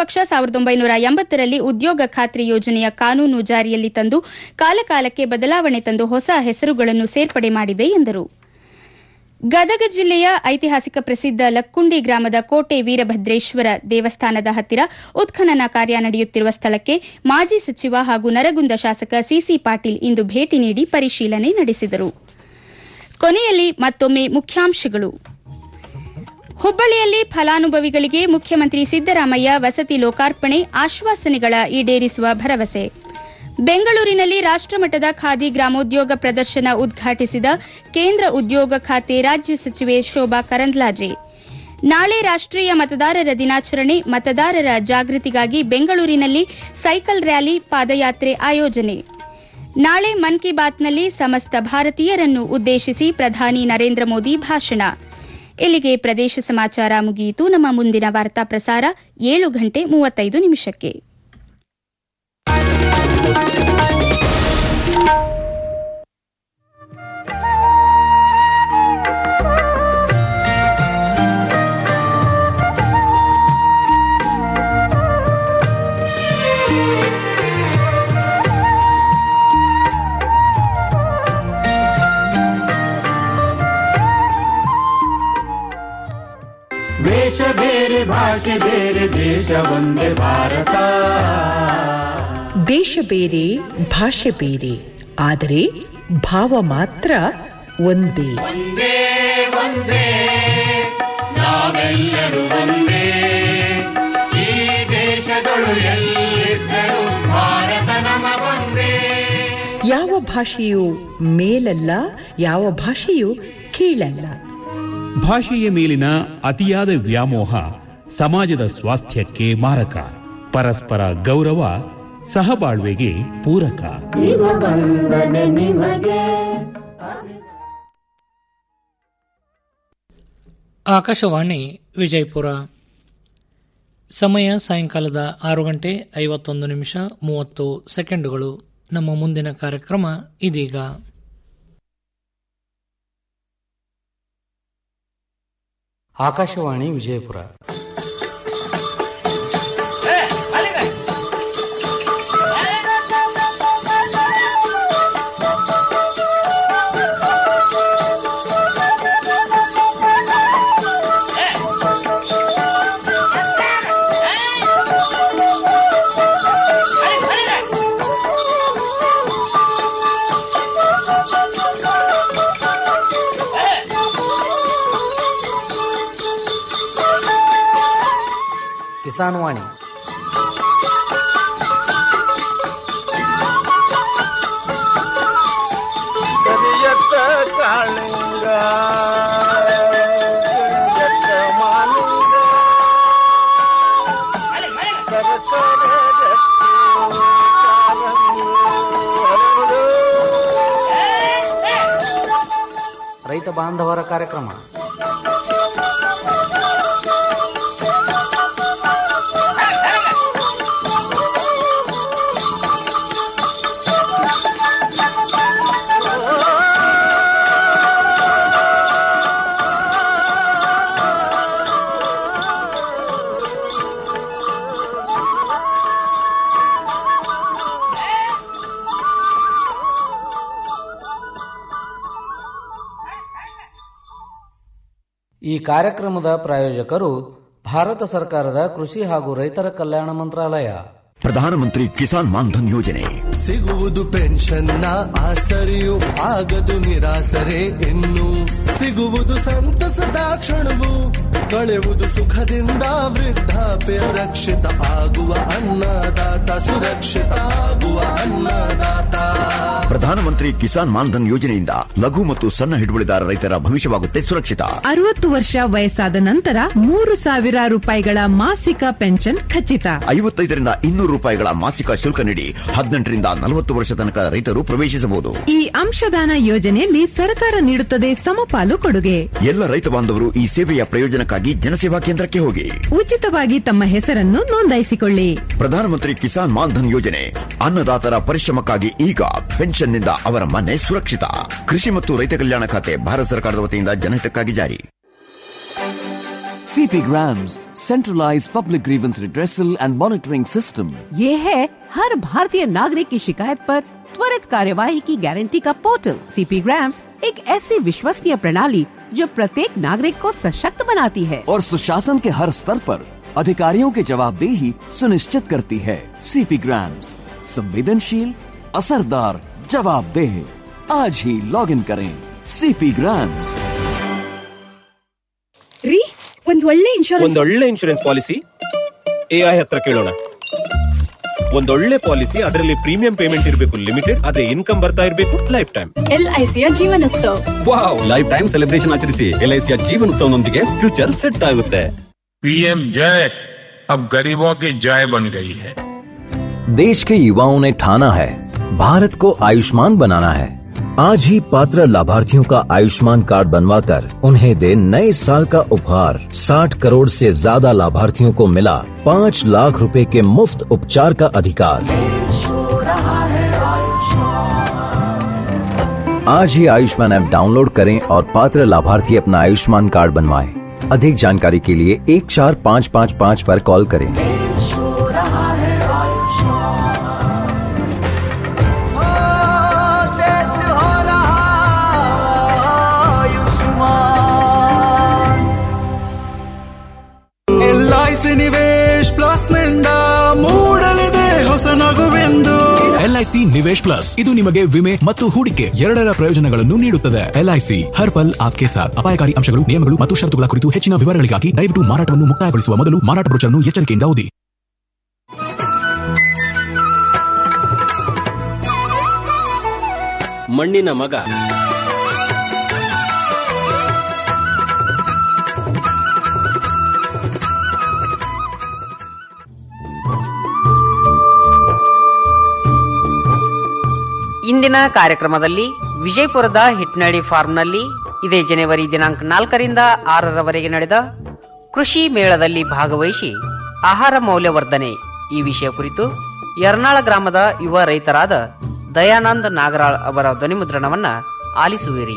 ಪಕ್ಷ ಸಾವಿರದ ಒಂಬೈನೂರ ಎಂಬತ್ತರಲ್ಲಿ ಉದ್ಯೋಗ ಖಾತ್ರಿ ಯೋಜನೆಯ ಕಾನೂನು ಜಾರಿಯಲ್ಲಿ ತಂದು ಕಾಲಕಾಲಕ್ಕೆ ಬದಲಾವಣೆ ತಂದು ಹೊಸ ಹೆಸರುಗಳನ್ನು ಸೇರ್ಪಡೆ ಮಾಡಿದೆ ಎಂದರು ಗದಗ ಜಿಲ್ಲೆಯ ಐತಿಹಾಸಿಕ ಪ್ರಸಿದ್ಧ ಲಕ್ಕುಂಡಿ ಗ್ರಾಮದ ಕೋಟೆ ವೀರಭದ್ರೇಶ್ವರ ದೇವಸ್ಥಾನದ ಹತ್ತಿರ ಉತ್ಖನನ ಕಾರ್ಯ ನಡೆಯುತ್ತಿರುವ ಸ್ಥಳಕ್ಕೆ ಮಾಜಿ ಸಚಿವ ಹಾಗೂ ನರಗುಂದ ಶಾಸಕ ಸಿಸಿ ಪಾಟೀಲ್ ಇಂದು ಭೇಟಿ ನೀಡಿ ಪರಿಶೀಲನೆ ನಡೆಸಿದರು ಕೊನೆಯಲ್ಲಿ ಮತ್ತೊಮ್ಮೆ ಮುಖ್ಯಾಂಶಗಳು ಹುಬ್ಬಳ್ಳಿಯಲ್ಲಿ ಫಲಾನುಭವಿಗಳಿಗೆ ಮುಖ್ಯಮಂತ್ರಿ ಸಿದ್ದರಾಮಯ್ಯ ವಸತಿ ಲೋಕಾರ್ಪಣೆ ಆಶ್ವಾಸನೆಗಳ ಈಡೇರಿಸುವ ಭರವಸೆ ಬೆಂಗಳೂರಿನಲ್ಲಿ ರಾಷ್ಟಮಟ್ಟದ ಖಾದಿ ಗ್ರಾಮೋದ್ಯೋಗ ಪ್ರದರ್ಶನ ಉದ್ಘಾಟಿಸಿದ ಕೇಂದ್ರ ಉದ್ಯೋಗ ಖಾತೆ ರಾಜ್ಯ ಸಚಿವೆ ಶೋಭಾ ಕರಂದ್ಲಾಜೆ ನಾಳೆ ರಾಷ್ಟೀಯ ಮತದಾರರ ದಿನಾಚರಣೆ ಮತದಾರರ ಜಾಗೃತಿಗಾಗಿ ಬೆಂಗಳೂರಿನಲ್ಲಿ ಸೈಕಲ್ ರ್ಯಾಲಿ ಪಾದಯಾತ್ರೆ ಆಯೋಜನೆ ನಾಳೆ ಮನ್ ಕಿ ಬಾತ್ನಲ್ಲಿ ಸಮಸ್ತ ಭಾರತೀಯರನ್ನು ಉದ್ದೇಶಿಸಿ ಪ್ರಧಾನಿ ನರೇಂದ್ರ ಮೋದಿ ಭಾಷಣ ಇಲ್ಲಿಗೆ ಪ್ರದೇಶ ಸಮಾಚಾರ ಮುಗಿಯಿತು ನಮ್ಮ ಮುಂದಿನ ವಾರ್ತಾ ಪ್ರಸಾರ ಏಳು ಗಂಟೆ ಮೂವತ್ತೈದು ನಿಮಿಷಕ್ಕೆ ವೇಷ ಬೇರೆ ಭಾಷೆ ಬೇರೆ ದೇಶ ಒಂದೇ ಭಾರತ ದೇಶ ಬೇರೆ ಭಾಷೆ ಬೇರೆ ಆದರೆ ಭಾವ ಮಾತ್ರ ಒಂದೇ ಒಂದೇ ಒಂದೇ ನಾವೆಲ್ಲರೂ ಒಂದೇ ಈ ದೇಶದೊಳು ಎಲ್ಲಿದ್ದರೂ ಭಾರತ ನಮ ಒಂದೇ ಯಾವ ಭಾಷೆಯು ಮೇಲಲ್ಲ ಯಾವ ಭಾಷೆಯು ಕೀಳಲ್ಲ ಭಾಷೆಯ ಮೇಲಿನ ಅತಿಯಾದ ವ್ಯಾಮೋಹ ಸಮಾಜದ ಸ್ವಾಸ್ಥ್ಯಕ್ಕೆ ಮಾರಕ ಪರಸ್ಪರ ಗೌರವ ಸಹಬಾಳ್ವೆಗೆ ಪೂರಕ ಆಕಾಶವಾಣಿ ವಿಜಯಪುರ ಸಮಯ ಸಾಯಂಕಾಲದ ಆರು ಗಂಟೆ ಐವತ್ತೊಂದು ನಿಮಿಷ ಮೂವತ್ತು ಸೆಕೆಂಡುಗಳು ನಮ್ಮ ಮುಂದಿನ ಕಾರ್ಯಕ್ರಮ ಇದೀಗ ಆಕಾಶವಾಣಿ ವಿಜಯಪುರ ಕಿಸಾನ್ ವಾಣಿ ಕರಿಯತ್ತ ಕಾಳಿಂಗ ಕರಿಯತ್ತ ಮಾಲಿಂಗ ಸರಸರ ರಕ್ತಿ ಕಾರಂಗಿ ಹರಡು. ರೈತ ಬಾಂಧವರ ಕಾರ್ಯಕ್ರಮ ಈ ಕಾರ್ಯಕ್ರಮದ ಪ್ರಾಯೋಜಕರು ಭಾರತ ಸರ್ಕಾರದ ಕೃಷಿ ಹಾಗೂ ರೈತರ ಕಲ್ಯಾಣ ಮಂತ್ರಾಲಯ ಪ್ರಧಾನಮಂತ್ರಿ ಕಿಸಾನ್ ಮಾನ್ಧನ್ ಯೋಜನೆ ಸಿಗುವುದು ಪೆನ್ಷನ್ನ ಆಸರೆಯು ಆಗದು ನಿರಾಸರೆ ಇನ್ನು ಸಿಗುವುದು ಸಂತಸದ ಕ್ಷಣವು ಕಳೆಯುವುದು ಸುಖದಿಂದ ವೃದ್ಧಾಪ್ಯ ರಕ್ಷಿತ ಆಗುವ ಅನ್ನದಾತ ಸುರಕ್ಷಿತ ಆಗುವ ಅನ್ನದಾತ ಪ್ರಧಾನಮಂತ್ರಿ ಕಿಸಾನ್ ಮಾನ್ಧನ್ ಯೋಜನೆಯಿಂದ ಲಘು ಮತ್ತು ಸಣ್ಣ ಹಿಡುವಳಿದಾರ ರೈತರ ಭವಿಷ್ಯವಾಗುತ್ತೆ ಸುರಕ್ಷಿತ ಅರವತ್ತು ವರ್ಷ ವಯಸ್ಸಾದ ನಂತರ ಮೂರು ಸಾವಿರ ರೂಪಾಯಿಗಳ ಮಾಸಿಕ ಪೆನ್ಷನ್ ಖಚಿತ ಐವತ್ತೈದರಿಂದ ಇನ್ನೂರು ರೂಪಾಯಿಗಳ ಮಾಸಿಕ ಶುಲ್ಕ ನೀಡಿ ಹದಿನೆಂಟರಿಂದ ನಲವತ್ತು ವರ್ಷ ತನಕ ರೈತರು ಪ್ರವೇಶಿಸಬಹುದು ಈ ಅಂಶದಾನ ಯೋಜನೆಯಲ್ಲಿ ಸರ್ಕಾರ ನೀಡುತ್ತದೆ ಸಮಪಾಲು ಕೊಡುಗೆ ಎಲ್ಲ ರೈತ ಬಾಂಧವರು ಈ ಸೇವೆಯ ಪ್ರಯೋಜನಕ್ಕಾಗಿ ಜನಸೇವಾ ಕೇಂದ್ರಕ್ಕೆ ಹೋಗಿ ಉಚಿತವಾಗಿ ತಮ್ಮ ಹೆಸರನ್ನು ನೋಂದಾಯಿಸಿಕೊಳ್ಳಿ ಪ್ರಧಾನಮಂತ್ರಿ ಕಿಸಾನ್ ಮಾನ್ಧನ್ ಯೋಜನೆ ಅನ್ನದಾತರ ಪರಿಶ್ರಮಕ್ಕಾಗಿ ಈಗ ಪೆನ್ಷನ್ನಿಂದ ಅವರ ಮನೆ ಸುರಕ್ಷಿತ ಕೃಷಿ ಮತ್ತು ರೈತ ಕಲ್ಯಾಣ ಖಾತೆ ಭಾರತ ಸರ್ಕಾರದ ವತಿಯಿಂದ ಜನಹಿತಕ್ಕಾಗಿ ಜಾರಿ CP Grams, centralized public grievance redressal and monitoring system. ये है हर भारतीय नागरिक की शिकायत पर त्वरित कार्यवाही की गारंटी का पोर्टल सीपी ग्राम्स एक ऐसी विश्वसनीय प्रणाली जो प्रत्येक नागरिक को सशक्त बनाती है और सुशासन के हर स्तर पर अधिकारियों की जवाबदेही सुनिश्चित करती है सीपी ग्राम्स संवेदनशील असरदार जवाबदेह आज ही लॉग इन करें सीपी ग्राम्स ರೀ ಒಂದ್ ಒಳ್ಳೆ ಇನ್ಶೂರೆನ್ಸ್ ಒಂದೊಳ್ಳೆ ಇನ್ಶೂರೆನ್ಸ್ ಪಾಲಿಸಿ ಎಐ ಹತ್ರ ಕೇಳೋಣ ಒಂದೊಳ್ಳೆ ಪಾಲಿಸಿ ಅದರಲ್ಲಿ ಪ್ರೀಮಿಯಂ ಪೇಮೆಂಟ್ ಇರಬೇಕು ಲಿಮಿಟೆಡ್ ಅದೇ ಇನ್ಕಮ್ ಬರ್ತಾ ಇರಬೇಕು ಲೈಫ್ ಟೈಮ್ ಎಲ್ಐಸಿಯ Jeevanotsava wow life time celebration ಆಚರಿಸಿ ಎಲ್ಐಸಿಯ ಜೀವನೋತ್ಸವನೊಂದಿಗೆ ಫ್ಯೂಚರ್ ಸೆಟ್ ಆಗುತ್ತೆ पीएम जय अब गरीबों की जय बन गई है देश के युवाओं ने ठाना है भारत को आयुष्मान बनाना है आज ही पात्र लाभार्थियों का आयुष्मान कार्ड बनवाकर उन्हें दे नए साल का उपहार 60 करोड़ से ज्यादा लाभार्थियों को मिला पाँच लाख रुपए के मुफ्त उपचार का अधिकार आज ही आयुष्मान ऐप डाउनलोड करें और पात्र लाभार्थी अपना आयुष्मान कार्ड बनवाएं। अधिक जानकारी के लिए एक चार पाँच पाँच पाँच पर कॉल करें देश हो रहा Ayushman L I C Nivesh plus ನಿಂದ ಮೂಡಲಿದೆ ಹೊಸ ನಗುವೆಂದು ಎಲ್ಐಸಿ ನಿವೇಶ್ ಪ್ಲಸ್ ಇದು ನಿಮಗೆ ವಿಮೆ ಮತ್ತು ಹೂಡಿಕೆ ಎರಡರ ಪ್ರಯೋಜನಗಳನ್ನು ನೀಡುತ್ತದೆ ಎಲ್ಐಸಿ ಹರ್ ಪಲ್ ಆಪ್ಕೆ ಸಾಥ್ ಅಪಾಯಕಾರಿ ಅಂಶಗಳು ನಿಯಮಗಳು ಮತ್ತು ಷರತ್ತುಗಳ ಕುರಿತು ಹೆಚ್ಚಿನ ವಿವರಗಳಿಗಾಗಿ ದಯವಿಟ್ಟು ಮಾರಾಟವನ್ನು ಮುಕ್ತಾಯಗೊಳಿಸುವ ಮೊದಲು ಮಾರಾಟ ಬ್ರೋಚರ್ನ್ನು ಎಚ್ಚರಿಕೆಯಿಂದ ಓದಿ ಮಣ್ಣಿನ ಮಗ ಇಂದಿನ ಕಾರ್ಯಕ್ರಮದಲ್ಲಿ ವಿಜಯಪುರದ ಹಿಟ್ನಳ್ಳಿ ಫಾರ್ಮ್ನಲ್ಲಿ ಇದೇ ಜನವರಿ ದಿನಾಂಕ ನಾಲ್ಕರಿಂದ ಆರರವರೆಗೆ ನಡೆದ ಕೃಷಿ ಮೇಳದಲ್ಲಿ ಭಾಗವಹಿಸಿ ಆಹಾರ ಮೌಲ್ಯವರ್ಧನೆ ಈ ವಿಷಯ ಕುರಿತು ಯರ್ನಾಳ ಗ್ರಾಮದ ಯುವ ರೈತರಾದ ದಯಾನಂದ್ ನಾಗರಾಳ್ ಅವರ ಧ್ವನಿಮುದ್ರಣವನ್ನ ಆಲಿಸುವಿರಿ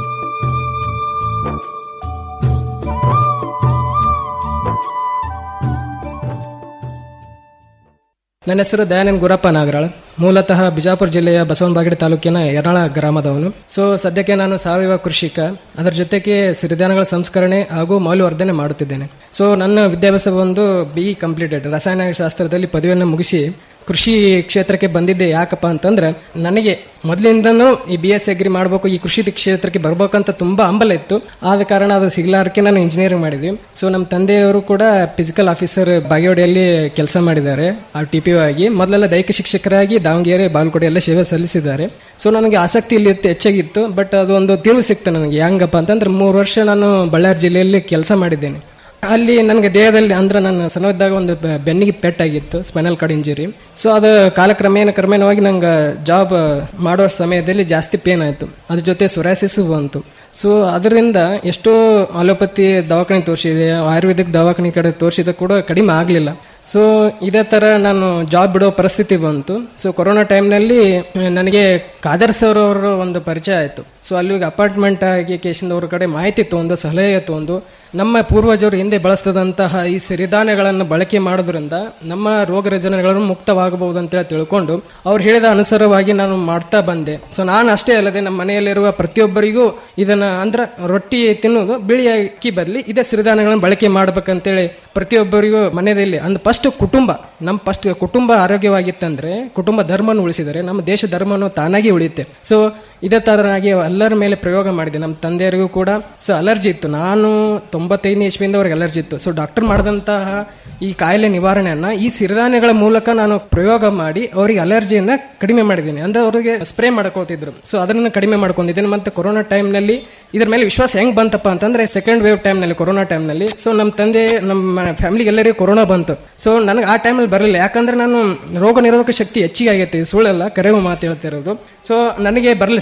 ನನ್ನ ಹೆಸರು ದಯಾನಂದ್ ಗುರಪ್ಪ ನಾಗರಾಳ್ ಮೂಲತಃ ಬಿಜಾಪುರ ಜಿಲ್ಲೆಯ ಬಸವನಬಾಗಡಿ ತಾಲೂಕಿನ ಯರಾಳ ಗ್ರಾಮದವನು ಸೊ ಸದ್ಯಕ್ಕೆ ನಾನು ಸಾವಯವ ಕೃಷಿಕ ಅದರ ಜೊತೆಗೆ ಸಿರಿಧಾನ್ಯಗಳ ಸಂಸ್ಕರಣೆ ಹಾಗೂ ಮೌಲ್ಯವರ್ಧನೆ ಮಾಡುತ್ತಿದ್ದೇನೆ ಸೊ ನನ್ನ ವಿದ್ಯಾಭ್ಯಾಸ ಒಂದು ಬಿ ಕಂಪ್ಲೀಟೆಡ್ ರಾಸಾಯನಿಕ ಶಾಸ್ತ್ರದಲ್ಲಿ ಪದವಿಯನ್ನು ಮುಗಿಸಿ ಕೃಷಿ ಕ್ಷೇತ್ರಕ್ಕೆ ಬಂದಿದ್ದೆ ಯಾಕಪ್ಪ ಅಂತಂದ್ರೆ ನನಗೆ ಮೊದಲಿಂದನೂ ಈ ಬಿ ಎಸ್ ಅಗ್ರಿ ಮಾಡಬೇಕು ಈ ಕೃಷಿ ಕ್ಷೇತ್ರಕ್ಕೆ ಬರ್ಬೇಕಂತ ತುಂಬಾ ಹಂಬಲ ಇತ್ತು ಆದ ಕಾರಣ ಅದು ಸಿಗ್ಲಾರಕ್ಕೆ ನಾನು ಇಂಜಿನಿಯರಿಂಗ್ ಮಾಡಿದ್ವಿ ಸೊ ನಮ್ಮ ತಂದೆಯವರು ಕೂಡ ಫಿಸಿಕಲ್ ಆಫೀಸರ್ ಬಾಗೇವಾಡಿಯಲ್ಲಿ ಕೆಲಸ ಮಾಡಿದ್ದಾರೆ ಆ ಟಿ ಪಿ ಆಗಿ ಮೊದಲೆಲ್ಲ ದೈಹಿಕ ಶಿಕ್ಷಕರಾಗಿ ದಾವಣಗೆರೆ ಬಾಲ್ಕೋಟೆಲ್ಲ ಸೇವೆ ಸಲ್ಲಿಸಿದ್ದಾರೆ ಸೊ ನನಗೆ ಆಸಕ್ತಿ ಇಲ್ಲಿ ಇತ್ತು ಹೆಚ್ಚಾಗಿತ್ತು ಬಟ್ ಅದು ಒಂದು ತಿರುವು ಸಿಕ್ತು ನನಗೆ ಹೆಂಗಪ್ಪ ಅಂತಂದ್ರೆ ಮೂರು ವರ್ಷ ನಾನು ಬಳ್ಳಾರಿ ಜಿಲ್ಲೆಯಲ್ಲಿ ಕೆಲಸ ಮಾಡಿದ್ದೇನೆ ಅಲ್ಲಿ ನನಗೆ ದೇಹದಲ್ಲಿ ಅಂದ್ರೆ ನಾನು ಸಣ್ಣದಾಗ ಒಂದು ಬೆ- ಬೆನ್ನಿಗೆ ಪೆಟ್ಟಾಗಿತ್ತು ಸ್ಪೈನಲ್ ಕಾರ್ಡ್ ಇಂಜುರಿ ಸೊ ಅದು ಕಾಲಕ್ರಮೇಣ ಕ್ರಮೇಣವಾಗಿ ನಂಗೆ ಜಾಬ್ ಮಾಡೋ ಸಮಯದಲ್ಲಿ ಜಾಸ್ತಿ ಪೇನ್ ಆಯಿತು ಅದ್ರ ಜೊತೆ ಸೊರಾಸಿಸು ಬಂತು ಸೊ ಅದರಿಂದ ಎಷ್ಟೋ ಅಲೋಪತಿ ದವಾಖಾನೆ ತೋರಿಸಿದೆ ಆಯುರ್ವೇದಿಕ್ ದವಾಖಾನೆ ಕಡೆ ತೋರಿಸಿದ ಕೂಡ ಕಡಿಮೆ ಆಗಲಿಲ್ಲ ಸೊ ಇದೇ ಥರ ನಾನು ಜಾಬ್ ಬಿಡೋ ಪರಿಸ್ಥಿತಿ ಬಂತು ಸೊ ಕೊರೋನಾ ಟೈಮ್ನಲ್ಲಿ ನನಗೆ ಖಾದರ್ ಸರ್ ಅವರ ಒಂದು ಪರಿಚಯ ಆಯಿತು ಸೊ ಅಲ್ಲಿ ಅಪಾರ್ಟ್ಮೆಂಟ್ ಆಗಿ ಕೇಶಿಂದ ಕಡೆ ಮಾಹಿತಿ ತೊಗೊಂಡು ಸಲಹೆ ತೊಗೊಂಡು ನಮ್ಮ ಪೂರ್ವಜರು ಹಿಂದೆ ಬಳಸ್ತದಂತಹ ಈ ಸಿರಿಧಾನ್ಯಗಳನ್ನು ಬಳಕೆ ಮಾಡೋದ್ರಿಂದ ನಮ್ಮ ರೋಗ ರುಜಿನಗಳನ್ನು ಮುಕ್ತವಾಗಬಹುದು ಅಂತೇಳಿ ತಿಳ್ಕೊಂಡು ಅವ್ರು ಹೇಳಿದ ಅನುಸಾರವಾಗಿ ನಾನು ಮಾಡ್ತಾ ಬಂದೆ ಸೊ ನಾನು ಅಷ್ಟೇ ಅಲ್ಲದೆ ನಮ್ಮ ಮನೆಯಲ್ಲಿರುವ ಪ್ರತಿಯೊಬ್ಬರಿಗೂ ಇದನ್ನ ಅಂದ್ರ ರೊಟ್ಟಿ ತಿನ್ನೋದು ಬಿಳಿ ಅಕ್ಕಿ ಬದಲಿ ಇದೇ ಸಿರಿಧಾನ್ಯಗಳನ್ನು ಬಳಕೆ ಮಾಡ್ಬೇಕಂತೇಳಿ ಪ್ರತಿಯೊಬ್ಬರಿಗೂ ಮನೆಯಲ್ಲಿ ಅಂದ್ರೆ ಫಸ್ಟ್ ಕುಟುಂಬ ನಮ್ಮ ಫಸ್ಟ್ ಕುಟುಂಬ ಆರೋಗ್ಯವಾಗಿತ್ತಂದ್ರೆ ಕುಟುಂಬ ಧರ್ಮವನ್ನು ಉಳಿಸಿದರೆ ನಮ್ಮ ದೇಶ ಧರ್ಮವನ್ನು ತಾನಾಗಿ ಉಳಿಯುತ್ತೆ ಸೊ ಇದೇ ತರನಾಗಿ ಎಲ್ಲರ ಮೇಲೆ ಪ್ರಯೋಗ ಮಾಡಿದೆ ನಮ್ಮ ತಂದೆಯರಿಗೂ ಕೂಡ ಸೊ ಅಲರ್ಜಿ ಇತ್ತು ನಾನು ತೊಂಬತ್ತೈದನೇ ಇಸ್ವಿಯಿಂದ ಅವ್ರಿಗೆ ಅಲರ್ಜಿ ಇತ್ತು ಸೊ ಡಾಕ್ಟರ್ ಮಾಡಿದಂತಹ ಈ ಕಾಯಿಲೆ ನಿವಾರಣೆಯನ್ನ ಈ ಸಿರಿಧಾನ್ಯಗಳ ಮೂಲಕ ನಾನು ಪ್ರಯೋಗ ಮಾಡಿ ಅವರಿಗೆ ಅಲರ್ಜಿಯನ್ನ ಕಡಿಮೆ ಮಾಡಿದ್ದೀನಿ ಅಂದ್ರೆ ಅವರಿಗೆ ಸ್ಪ್ರೇ ಮಾಡ್ಕೊಳ್ತಿದ್ರು ಸೊ ಅದನ್ನ ಕಡಿಮೆ ಮಾಡ್ಕೊಂಡಿದ್ದೇನೆ ಮತ್ತೆ ಕೊರೋನಾ ಟೈಮ್ನಲ್ಲಿ ಇದ್ರ ಮೇಲೆ ವಿಶ್ವಾಸ ಹೆಂಗ್ ಬಂತಪ್ಪ ಅಂತಂದ್ರೆ ಸೆಕೆಂಡ್ ವೇವ್ ಟೈಮ್ನಲ್ಲಿ ಕೊರೋನಾ ಟೈಮ್ನಲ್ಲಿ ಸೊ ನಮ್ಮ ತಂದೆ ನಮ್ಮ ಫ್ಯಾಮಿಲಿಗೆ ಎಲ್ಲರಿಗೂ ಕೊರೋನಾ ಬಂತು ಸೊ ನನಗೆ ಆ ಟೈಮಲ್ಲಿ ಬರಲಿಲ್ಲ ಯಾಕಂದ್ರೆ ನಾನು ರೋಗ ನಿರೋಧಕ ಶಕ್ತಿ ಹೆಚ್ಚಿಗೆ ಆಗೈತೆ ಇದು ಸುಳ್ಳಲ್ಲ ಕರೆವು ಮಾತು ಹೇಳ್ತಿರೋದು ಸೊ ನನಗೆ ಬರಲಿಲ್ಲ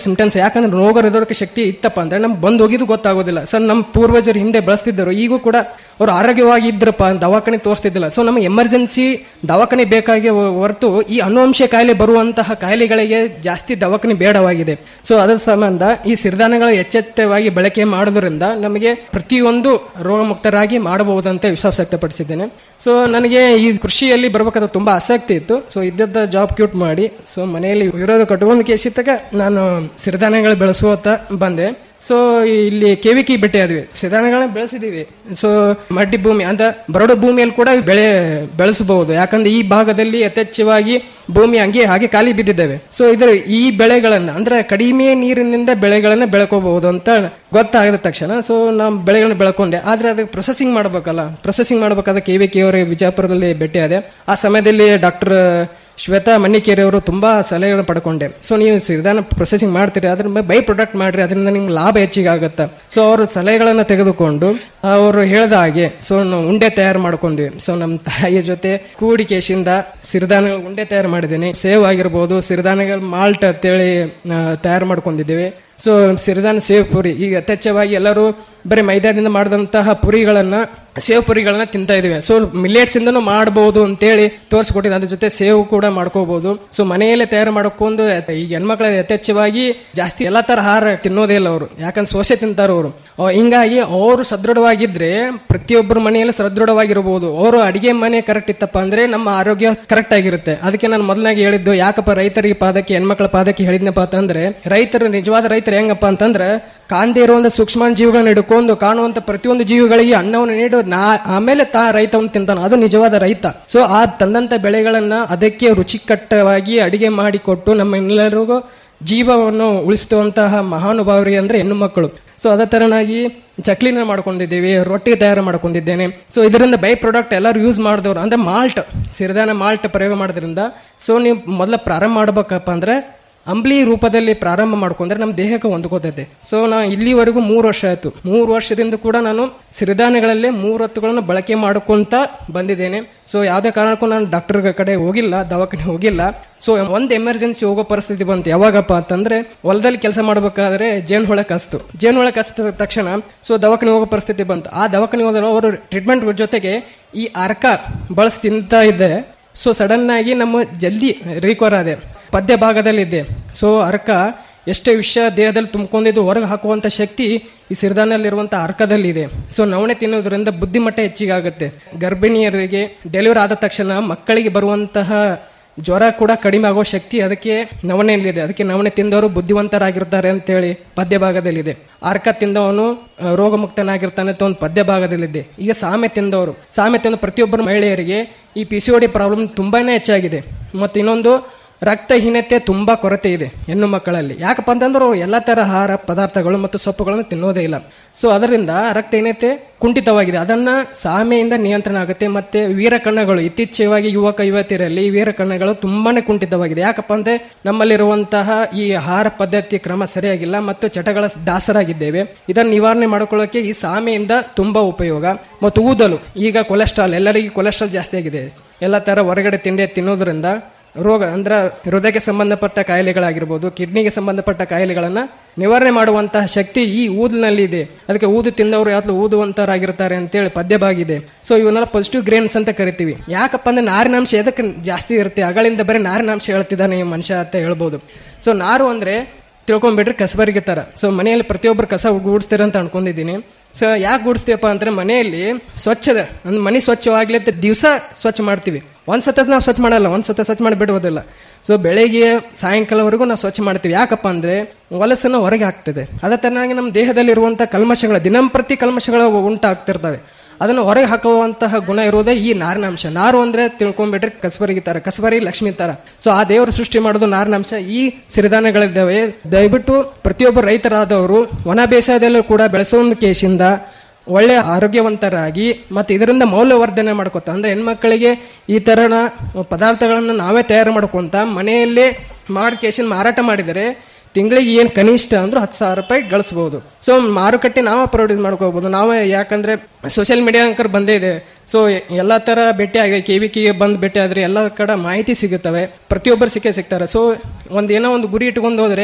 ಸಿಂಟಮ್ಸ್ ಯಾಕಂದ್ರೆ ರೋಗ ನಿರೋಧಕ ಶಕ್ತಿ ಇತ್ತಪ್ಪ ಅಂದ್ರೆ ನಮ್ಗೆ ಬಂದು ಹೋಗಿದ್ದು ಗೊತ್ತಾಗೋದಿಲ್ಲ ಸೊ ನಮ್ಮ ಪೂರ್ವಜರು ಹಿಂದೆ ಬಳಸ್ತಿದ್ದರು ಈಗೂ ಕೂಡ ಅವ್ರು ಆರೋಗ್ಯವಾಗಿ ಇದ್ರಪ್ಪ ದವಾಖಾನೆ ತೋರಿಸ್ತಿದ್ದಿಲ್ಲ ಸೊ ನಮಗೆ ಎಮರ್ಜೆನ್ಸಿ ದವಾಖಾನೆ ಬೇಕಾಗಿ ಹೊರತು ಈ ಅನುವಂಶ ಕಾಯಿಲೆ ಬರುವಂತಹ ಕಾಯಿಲೆಗಳಿಗೆ ಜಾಸ್ತಿ ದವಾಖಾನೆ ಬೇಡವಾಗಿದೆ ಸೊ ಅದರ ಸಂಬಂಧ ಈ ಸಿರಿಧಾನ್ಯಗಳ ಎಚ್ಚೆತ್ತವಾಗಿ ಬಳಕೆ ಮಾಡೋದ್ರಿಂದ ನಮಗೆ ಪ್ರತಿಯೊಂದು ರೋಗ ಮುಕ್ತರಾಗಿ ಮಾಡಬಹುದಂತ ವಿಶ್ವಾಸ ವ್ಯಕ್ತಪಡಿಸಿದ್ದೇನೆ ಸೊ ನನಗೆ ಈ ಕೃಷಿಯಲ್ಲಿ ಬರ್ಬೇಕಾದ ತುಂಬಾ ಆಸಕ್ತಿ ಇತ್ತು ಸೊ ಇದ್ದದ್ದ ಜಾಬ್ ಕ್ಯೂಟ್ ಮಾಡಿ ಸೊ ಮನೆಯಲ್ಲಿ ವಿರೋಧ ಕಟ್ಕೊಂಡು ಕೇಸಿತ್ತಾಗ ನಾನು ಸಿರಿಧಾನ್ಯಗಳು ಬೆಳೆಸುವತ್ತ ಬಂದೆ ಸೊ ಇಲ್ಲಿ ಕೆವಿಕಿ ಭೇಟಿ ಆದ್ವಿ ಸಿರಿಧಾನ್ಯಗಳನ್ನ ಬೆಳೆಸಿದೀವಿ ಸೊ ಮಡ್ಡಿ ಭೂಮಿ ಅಂತ ಬರಡು ಭೂಮಿಯಲ್ಲಿ ಕೂಡ ಬೆಳೆ ಬೆಳೆಸಬಹುದು ಯಾಕಂದ್ರೆ ಈ ಭಾಗದಲ್ಲಿ ಯಥೇಚ್ಛವಾಗಿ ಭೂಮಿ ಹಂಗೆ ಹಾಗೆ ಖಾಲಿ ಬಿದ್ದಿದ್ದಾವೆ ಸೊ ಇದ್ರ ಈ ಬೆಳೆಗಳನ್ನ ಅಂದ್ರೆ ಕಡಿಮೆ ನೀರಿನಿಂದ ಬೆಳೆಗಳನ್ನ ಬೆಳ್ಕೋಬಹುದು ಅಂತ ಗೊತ್ತಾಗದ ತಕ್ಷಣ ಸೊ ನಾವು ಬೆಳೆಗಳನ್ನ ಬೆಳ್ಕೊಂಡೆ ಆದ್ರೆ ಅದಕ್ಕೆ ಪ್ರೊಸೆಸಿಂಗ್ ಮಾಡ್ಬೇಕಲ್ಲ ಪ್ರೊಸೆಸಿಂಗ್ ಮಾಡ್ಬೇಕಾದ್ರೆ ಕೆ ವಿ ಕೆ ಅವರಿಗೆ ವಿಜಯಪುರದಲ್ಲಿ ಭೇಟಿ ಆದೆ ಆ ಸಮಯದಲ್ಲಿ ಡಾಕ್ಟರ್ ಶ್ವೇತಾ ಮನ್ನಿಕೇರಿ ಅವರು ತುಂಬಾ ಸಲಹೆಗಳನ್ನು ಪಡ್ಕೊಂಡೆ ಸೊ ನೀವು ಸಿರಿಧಾನ ಪ್ರೊಸೆಸಿಂಗ್ ಮಾಡ್ತೀರಿ ಅದ್ರ ಬೈ ಪ್ರಾಡಕ್ಟ್ ಮಾಡ್ರಿ ಅದರಿಂದ ನಿಮ್ಗೆ ಲಾಭ ಹೆಚ್ಚಿಗೆ ಆಗುತ್ತೆ ಸೊ ಅವ್ರ ಸಲಹೆಗಳನ್ನ ತೆಗೆದುಕೊಂಡು ಅವರು ಹೇಳ್ದ ಹಾಗೆ ಸೊ ನಾವು ಉಂಡೆ ತಯಾರು ಮಾಡ್ಕೊಂಡ್ವಿ ಸೊ ನಮ್ಮ ತಾಯಿಯ ಜೊತೆ ಕೂಡಿಕೇಶಿಂದ ಸಿರಿಧಾನ್ಯಗಳ ಉಂಡೆ ತಯಾರು ಮಾಡಿದ್ದೀನಿ ಸೇವ್ ಆಗಿರ್ಬೋದು ಸಿರಿಧಾನ್ಯಗಳ ಮಾಲ್ಟ್ ಅಂತೇಳಿ ತಯಾರು ಮಾಡ್ಕೊಂಡಿದ್ದೀವಿ ಸೊ ಸಿರಿಧಾನ ಸೇವ್ ಪುರಿ ಈಗ ಯಥೇಚ್ಛವಾಗಿ ಎಲ್ಲರೂ ಬರೀ ಮೈದಾದಿಂದ ಮಾಡಿದಂತಹ ಪುರಿಗಳನ್ನ ಸೇವ್ ಪುರಿಗಳನ್ನ ತಿಂತಾ ಇದೀವಿ ಸೊ ಮಿಲ್ಲೆಟ್ಸ್ ಇಂದನೂ ಮಾಡಬಹುದು ಅಂತೇಳಿ ತೋರಿಸ್ಕೊಟ್ಟಿದ್ದು ಅದ್ರ ಜೊತೆ ಸೇವ್ ಕೂಡ ಮಾಡ್ಕೋಬಹುದು ಸೊ ಮನೆಯಲ್ಲೇ ತಯಾರು ಮಾಡ್ಕೊಂಡು ಈಗ ಹೆಣ್ಮಕ್ಳ ಯಥೇಚ್ಛವಾಗಿ ಜಾಸ್ತಿ ಎಲ್ಲಾ ತರ ಆಹಾರ ತಿನ್ನೋದೇ ಇಲ್ಲ ಅವರು ಯಾಕಂದ್ರೆ ಸೋಸೆ ತಿಂತಾರ ಅವರು ಹಿಂಗಾಗಿ ಅವರು ಸದೃಢವಾಗಿದ್ರೆ ಪ್ರತಿಯೊಬ್ಬರ ಮನೆಯಲ್ಲಿ ಸದೃಢವಾಗಿರಬಹುದು ಅವರು ಅಡಿಗೆ ಮನೆ ಕರೆಕ್ಟ್ ಇತ್ತಪ್ಪ ಅಂದ್ರೆ ನಮ್ಮ ಆರೋಗ್ಯ ಕರೆಕ್ಟ್ ಆಗಿರುತ್ತೆ ಅದಕ್ಕೆ ನಾನು ಮೊದಲಾಗಿ ಹೇಳಿದ್ದು ಯಾಕಪ್ಪ ರೈತರಿಗೆ ಪಾದಕ್ಕೆ ಹೆಣ್ಮಕ್ಳ ಪಾದಕ್ಕೆ ಹೇಳಿದ್ನಪ್ಪ ಅಂತಂದ್ರೆ ರೈತರು ನಿಜವಾದ ರೈತರು ಹೆಂಗಪ್ಪ ಅಂತಂದ್ರೆ ಕಾಣದೇ ಇರುವಂತ ಸೂಕ್ಷ್ಮ ಜೀವಿಗಳನ್ನ ಹಿಡ್ಕೊಂಡು ಕಾಣುವಂತ ಪ್ರತಿಯೊಂದು ಜೀವಿಗಳಿಗೆ ಅನ್ನವನ್ನು ನೀಡು ನಾ ಆಮೇಲೆ ತಾ ರೈತವನ್ನು ತಿಂತಾನ ಅದು ನಿಜವಾದ ರೈತ ಸೊ ಆ ತಂದಂತ ಬೆಳೆಗಳನ್ನ ಅದಕ್ಕೆ ರುಚಿಕಟ್ಟವಾಗಿ ಅಡಿಗೆ ಮಾಡಿಕೊಟ್ಟು ನಮ್ಮೆಲ್ಲರಿಗೂ ಜೀವವನ್ನು ಉಳಿಸುವಂತಹ ಮಹಾನುಭಾವರಿ ಅಂದ್ರೆ ಹೆಣ್ಣು ಮಕ್ಕಳು ಸೊ ಅದೇ ತರನಾಗಿ ಚಕ್ಲಿನ ಮಾಡ್ಕೊಂಡಿದ್ದೀವಿ ರೊಟ್ಟಿ ತಯಾರು ಮಾಡ್ಕೊಂಡಿದ್ದೇನೆ ಸೊ ಇದರಿಂದ ಬೈ ಪ್ರಾಡಕ್ಟ್ ಎಲ್ಲರೂ ಯೂಸ್ ಮಾಡಿದವರು ಅಂದ್ರೆ ಮಾಲ್ಟ್ ಸಿರಿಧಾನ ಮಾಲ್ಟ್ ಪ್ರಯೋಗ ಮಾಡೋದ್ರಿಂದ ಸೊ ನೀವು ಮೊದಲ ಪ್ರಾರಂಭ ಮಾಡ್ಬೇಕಪ್ಪ ಅಂದ್ರೆ ಅಂಬ್ಲಿ ರೂಪದಲ್ಲಿ ಪ್ರಾರಂಭ ಮಾಡ್ಕೊಂಡ್ರೆ ನಮ್ಮ ದೇಹಕ್ಕೆ ಹೊಂದ್ಕೋತೈತೆ ಸೊ ನಾ ಇಲ್ಲಿವರೆಗೂ ಮೂರು ವರ್ಷ ಆಯ್ತು ಮೂರು ವರ್ಷದಿಂದ ಕೂಡ ನಾನು ಸಿರಿಧಾನ್ಯಗಳಲ್ಲೇ ಮೂರು ಹೊತ್ತುಗಳನ್ನು ಬಳಕೆ ಮಾಡ್ಕೊಂತ ಬಂದಿದ್ದೇನೆ ಸೊ ಯಾವುದೇ ಕಾರಣಕ್ಕೂ ನಾನು ಡಾಕ್ಟರ್ ಕಡೆ ಹೋಗಿಲ್ಲ ದವಾಖಾನೆ ಹೋಗಿಲ್ಲ ಸೊ ಒಂದು ಎಮರ್ಜೆನ್ಸಿ ಹೋಗೋ ಪರಿಸ್ಥಿತಿ ಬಂತು ಯಾವಾಗಪ್ಪ ಅಂತಂದ್ರೆ ಹೊಲದಲ್ಲಿ ಕೆಲಸ ಮಾಡಬೇಕಾದ್ರೆ ಜೇನುಹುಳ ಕಸ್ತು ಜೇನುಹುಳ ಕಸ್ತ ತಕ್ಷಣ ಸೊ ದವಾಖಾನೆ ಹೋಗೋ ಪರಿಸ್ಥಿತಿ ಬಂತು ಆ ದವಾಖಾನೆ ಹೋದ್ರೆ ಅವರು ಟ್ರೀಟ್ಮೆಂಟ್ ಜೊತೆಗೆ ಈ ಅರ್ಕ ಬಳಸಿ ತಿಂತಾ ಇದ್ದೆ ಸೊ ಸಡನ್ ಆಗಿ ನಮ್ಮ ಜಲ್ದಿ ರಿಕವರ್ ಆದೆ ಪದ್ಯ ಭಾಗದಲ್ಲಿದ್ದೆ ಸೊ ಅರ್ಕ ಎಷ್ಟೇ ವಿಷ ದೇಹದಲ್ಲಿ ತುಂಬಿಕೊಂಡಿದ್ದು ಹೊರಗೆ ಹಾಕುವಂತ ಶಕ್ತಿ ಈ ಸಿರಿಧಾನ್ಯಲ್ಲಿರುವಂತ ಅರ್ಕದಲ್ಲಿದೆ ಸೊ ನವಣೆ ತಿನ್ನೋದ್ರಿಂದ ಬುದ್ಧಿಮಟ್ಟ ಹೆಚ್ಚಿಗೆ ಆಗುತ್ತೆ ಗರ್ಭಿಣಿಯರಿಗೆ ಡೆಲಿವರಿ ಆದ ತಕ್ಷಣ ಮಕ್ಕಳಿಗೆ ಬರುವಂತಹ ಜ್ವರ ಕೂಡ ಕಡಿಮೆ ಆಗೋ ಶಕ್ತಿ ಅದಕ್ಕೆ ನವಣೆಯಲ್ಲಿದೆ ಅದಕ್ಕೆ ನವಣೆ ತಿಂದವರು ಬುದ್ಧಿವಂತರಾಗಿರ್ತಾರೆ ಅಂತೇಳಿ ಪದ್ಯ ಭಾಗದಲ್ಲಿದೆ ಅರ್ಕ ತಿಂದವನು ರೋಗ ಮುಕ್ತನಾಗಿರ್ತಾನೆ ಅಂತ ಒಂದು ಪದ್ಯ ಭಾಗದಲ್ಲಿದೆ ಈಗ ಸಾಮೆ ತಿಂದವರು ಸಾಮೆ ತಿಂದ ಪ್ರತಿಯೊಬ್ಬರ ಮಹಿಳೆಯರಿಗೆ ಈ ಪಿ ಸಿ ಪ್ರಾಬ್ಲಮ್ ತುಂಬಾನೇ ಹೆಚ್ಚಾಗಿದೆ ಮತ್ತು ಇನ್ನೊಂದು ರಕ್ತಹೀನತೆ ತುಂಬಾ ಕೊರತೆ ಇದೆ ಹೆಣ್ಣು ಮಕ್ಕಳಲ್ಲಿ ಯಾಕಪ್ಪ ಅಂತಂದ್ರೆ ಅವ್ರು ಎಲ್ಲ ತರ ಆಹಾರ ಪದಾರ್ಥಗಳು ಮತ್ತು ಸೊಪ್ಪುಗಳನ್ನು ತಿನ್ನೋದೇ ಇಲ್ಲ ಸೊ ಅದರಿಂದ ರಕ್ತಹೀನತೆ ಕುಂಠಿತವಾಗಿದೆ ಅದನ್ನ ಸಾಮೆಯಿಂದ ನಿಯಂತ್ರಣ ಆಗುತ್ತೆ ಮತ್ತೆ ವೀರಕಣ್ಣಗಳು ಇತ್ತೀಚೆಗಾಗಿ ಯುವಕ ಯುವತಿಯರಲ್ಲಿ ವೀರಕಣ್ಣಗಳು ತುಂಬಾನೇ ಕುಂಠಿತವಾಗಿದೆ ಯಾಕಪ್ಪ ಅಂದ್ರೆ ನಮ್ಮಲ್ಲಿರುವಂತಹ ಈ ಆಹಾರ ಪದ್ಧತಿ ಕ್ರಮ ಸರಿಯಾಗಿಲ್ಲ ಮತ್ತು ಚಟಗಳ ದಾಸರಾಗಿದ್ದೇವೆ ಇದನ್ನು ನಿವಾರಣೆ ಮಾಡಿಕೊಳ್ಳೋಕೆ ಈ ಸಾಮೆಯಿಂದ ತುಂಬಾ ಉಪಯೋಗ ಮತ್ತು ಊದಲು ಈಗ ಕೊಲೆಸ್ಟ್ರಾಲ್ ಎಲ್ಲರಿಗೂ ಕೊಲೆಸ್ಟ್ರಾಲ್ ಜಾಸ್ತಿ ಆಗಿದೆ ಎಲ್ಲ ತರ ಹೊರಗಡೆ ತಿಂಡಿ ತಿನ್ನೋದ್ರಿಂದ ರೋಗ ಅಂದ್ರೆ ಹೃದಯಕ್ಕೆ ಸಂಬಂಧಪಟ್ಟ ಕಾಯಿಲೆಗಳಾಗಿರ್ಬೋದು ಕಿಡ್ನಿಗೆ ಸಂಬಂಧಪಟ್ಟ ಕಾಯಿಲೆಗಳನ್ನ ನಿವಾರಣೆ ಮಾಡುವಂತಹ ಶಕ್ತಿ ಈ ಊದಿನಲ್ಲಿ ಇದೆ ಅದಕ್ಕೆ ಊದು ತಿಂದವರು ಯಾವ್ದು ಊದುವಂತರಾಗಿರ್ತಾರೆ ಅಂತೇಳಿ ಪದ್ಯವಾಗಿದೆ ಸೊ ಇವನ್ನೆಲ್ಲ ಪಾಸಿಟಿವ್ ಗ್ರೇನ್ಸ್ ಅಂತ ಕರಿತೀವಿ ಯಾಕಪ್ಪ ಅಂದ್ರೆ ನಾರಿನಾಂಶ ಎದಕ್ಕೆ ಜಾಸ್ತಿ ಇರುತ್ತೆ ಅಗಳಿಂದ ಬರೀ ನಾರಿನಾಂಶ ಹೇಳ್ತಿದ್ದಾನೆ ಈ ಮನುಷ್ಯ ಅಂತ ಹೇಳ್ಬೋದು ಸೊ ನಾರು ಅಂದ್ರೆ ತಿಳ್ಕೊಂಡ್ಬಿಟ್ರೆ ಕಸಬರಿಗೆ ತರ ಸೊ ಮನೆಯಲ್ಲಿ ಪ್ರತಿಯೊಬ್ಬರು ಕಸ ಗೂಡಿಸ್ತೀರ ಅಂತ ಅನ್ಕೊಂಡಿದ್ದೀನಿ ಸೊ ಯಾಕೆ ಗೂಡಿಸ್ತೀವಪ್ಪ ಅಂದ್ರೆ ಮನೆಯಲ್ಲಿ ಸ್ವಚ್ಛದ ಅಂದ್ರೆ ಮನೆ ಸ್ವಚ್ಛವಾಗ್ಲಿ ಅಂತ ದಿವಸ ಸ್ವಚ್ಛ ಮಾಡ್ತೀವಿ ಒಂದ್ ಸತ ನಾವು ಸ್ವಚ್ಛ ಮಾಡಲ್ಲ ಒಂದ್ ಸತ ಸ್ವಚ್ಛ ಮಾಡಿ ಬಿಡುವುದಿಲ್ಲ ಸೊ ಬೆಳಿಗ್ಗೆ ಸಾಯಂಕಾಲವರೆಗೂ ನಾವು ಸ್ವಚ್ಛ ಮಾಡ್ತೀವಿ ಯಾಕಪ್ಪ ಅಂದ್ರೆ ಹೊಲಸನ್ನು ಹೊರಗೆ ಹಾಕ್ತದೆ ಅದೇ ತರನಾಗಿ ನಮ್ಮ ದೇಹದಲ್ಲಿರುವಂತಹ ಕಲ್ಮಶಗಳು ದಿನಂಪ್ರತಿ ಕಲ್ಮಶಗಳು ಉಂಟಾಗ್ತಿರ್ತವೆ ಅದನ್ನು ಹೊರಗೆ ಹಾಕುವಂತಹ ಗುಣ ಇರುವುದೇ ಈ ನಾರಿನಾಂಶ ನಾರು ಅಂದ್ರೆ ತಿಳ್ಕೊಂಡ್ಬಿಟ್ರೆ ಕಸಬರಿಗೆ ತರ ಕಸಬರಿ ಲಕ್ಷ್ಮಿ ತರ ಸೊ ಆ ದೇವರು ಸೃಷ್ಟಿ ಮಾಡೋದು ನಾರಿನಾಂಶ ಈ ಸಿರಿಧಾನ್ಯಗಳಿದ್ದಾವೆ ದಯವಿಟ್ಟು ಪ್ರತಿಯೊಬ್ಬ ರೈತರಾದವರು ಒಣ ಬೇಸಾಯದಲ್ಲೂ ಕೂಡ ಬೆಳೆಸೋಒಂದು ಕೇಶಿಂದ ಒಳ್ಳೆ ಆರೋಗ್ಯವಂತರಾಗಿ ಮತ್ತೆ ಇದರಿಂದ ಮೌಲ್ಯವರ್ಧನೆ ಮಾಡ್ಕೊತ ಅಂದ್ರೆ ಹೆಣ್ಮಕ್ಕಳಿಗೆ ಈ ತರನ ಪದಾರ್ಥಗಳನ್ನು ನಾವೇ ತಯಾರು ಮಾಡ್ಕೊಂತ ಮನೆಯಲ್ಲೇ ಮಾಡಿ ಕೇಶಿನ ಮಾರಾಟ ಮಾಡಿದರೆ ತಿಂಗಳಿಗೆ ಏನು ಕನಿಷ್ಠ ಅಂದ್ರೆ ಹತ್ತು ಸಾವಿರ ರೂಪಾಯಿ ಗಳಿಸಬಹುದು ಸೊ ಮಾರುಕಟ್ಟೆ ನಾವೇ ಪ್ರೊಡ್ಯೂಸ್ ಮಾಡ್ಕೋಬಹುದು ನಾವೇ ಯಾಕಂದ್ರೆ ಸೋಷಿಯಲ್ ಮೀಡಿಯಾ ಅಂಕರ್ ಬಂದೇ ಇದೆ ಸೊ ಎಲ್ಲಾ ತರ ಭೇಟಿ ಆಗಿ ಕೆ ವಿ ಬಂದು ಭೇಟಿ ಆದ್ರೆ ಎಲ್ಲ ಕಡೆ ಮಾಹಿತಿ ಸಿಗುತ್ತವೆ ಪ್ರತಿಯೊಬ್ಬರು ಸಿಕ್ಕೇ ಸಿಗ್ತಾರೆ ಸೊ ಒಂದ್ ಏನೋ ಒಂದು ಗುರಿ ಇಟ್ಕೊಂಡು ಹೋದ್ರೆ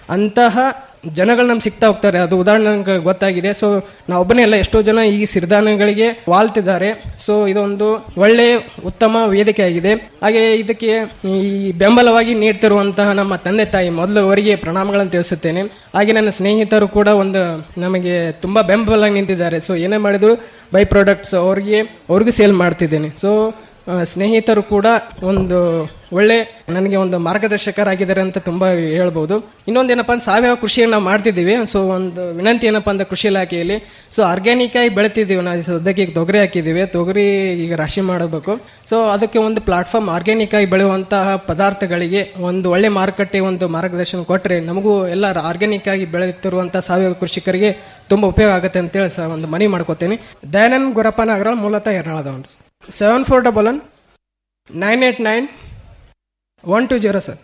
ಅಂತಹ ಜನಗಳು ನಮ್ಗೆ ಸಿಗ್ತಾ ಹೋಗ್ತಾರೆ ಅದು ಉದಾಹರಣೆ ನನಗೆ ಗೊತ್ತಾಗಿದೆ ಸೊ ನಾವೊಬ್ಬನೇ ಅಲ್ಲ ಎಷ್ಟೋ ಜನ ಈ ಸಿರಿಧಾನ್ಯಗಳಿಗೆ ವಾಲ್ತಿದ್ದಾರೆ ಸೊ ಇದೊಂದು ಒಳ್ಳೆ ಉತ್ತಮ ವೇದಿಕೆ ಆಗಿದೆ ಹಾಗೆ ಇದಕ್ಕೆ ಈ ಬೆಂಬಲವಾಗಿ ನೀಡ್ತಿರುವಂತಹ ನಮ್ಮ ತಂದೆ ತಾಯಿ ಮೊದಲು ಅವರಿಗೆ ಪ್ರಣಾಮಗಳನ್ನು ತಿಳಿಸುತ್ತೇನೆ ಹಾಗೆ ನನ್ನ ಸ್ನೇಹಿತರು ಕೂಡ ಒಂದು ನಮಗೆ ತುಂಬಾ ಬೆಂಬಲ ನಿಂತಿದ್ದಾರೆ ಸೊ ಏನೇ ಮಾಡಿದ್ರು ಬೈ ಪ್ರಾಡಕ್ಟ್ಸ್ ಅವ್ರಿಗೆ ಅವ್ರಿಗೂ ಸೇಲ್ ಮಾಡ್ತಿದ್ದೇನೆ ಸೊ ಆ, ಸ್ನೇಹಿತರು ಕೂಡ ಒಂದು ಒಳ್ಳೆ ನನಗೆ ಒಂದು ಮಾರ್ಗದರ್ಶಕರಾಗಿದ್ದಾರೆ ಅಂತ ತುಂಬಾ ಹೇಳ್ಬೋದು ಇನ್ನೊಂದೇನಪ್ಪ ಅಂದ್ರೆ ಸಾವಯವ ಕೃಷಿಯನ್ನು ನಾವು ಮಾಡ್ತಿದ್ದೀವಿ ಸೊ ಒಂದು ವಿನಂತಿ ಏನಪ್ಪಾ ಅಂದ್ರೆ ಕೃಷಿ ಇಲಾಖೆಯಲ್ಲಿ ಸೊ ಆರ್ಗ್ಯಾನಿಕ್ ಆಗಿ ಬೆಳಿತಿದ್ದೀವಿ ನಾವು ಸದ್ಯಕ್ಕೆ ಈಗ ತೊಗರಿ ಹಾಕಿದ್ದೀವಿ ತೊಗರಿ ಈಗ ರಾಶಿ ಮಾಡಬೇಕು ಸೊ ಅದಕ್ಕೆ ಒಂದು ಪ್ಲಾಟ್ಫಾರ್ಮ್ ಆರ್ಗ್ಯಾನಿಕ್ ಆಗಿ ಬೆಳೆಯುವಂತಹ ಪದಾರ್ಥಗಳಿಗೆ ಒಂದು ಒಳ್ಳೆ ಮಾರುಕಟ್ಟೆ ಒಂದು ಮಾರ್ಗದರ್ಶನ ಕೊಟ್ಟರೆ ನಮಗೂ ಎಲ್ಲ ಆರ್ಗ್ಯಾನಿಕ್ ಆಗಿ ಬೆಳೆಯುತ್ತಿರುವಂತಹ ಸಾವಯವ ಕೃಷಿಕರಿಗೆ ತುಂಬಾ ಉಪಯೋಗ ಆಗುತ್ತೆ ಅಂತೇಳಿ ಸಹ ಒಂದು ಮನವಿ ಮಾಡ್ಕೋತೇನೆ ದಯಾನಂದ್ ಗುರಪ್ಪ ನಾಗರಾಳ್ ಮೂಲತಃ ಎರ್ನಾಳದವನು seven four double one nine eight nine one two zero sir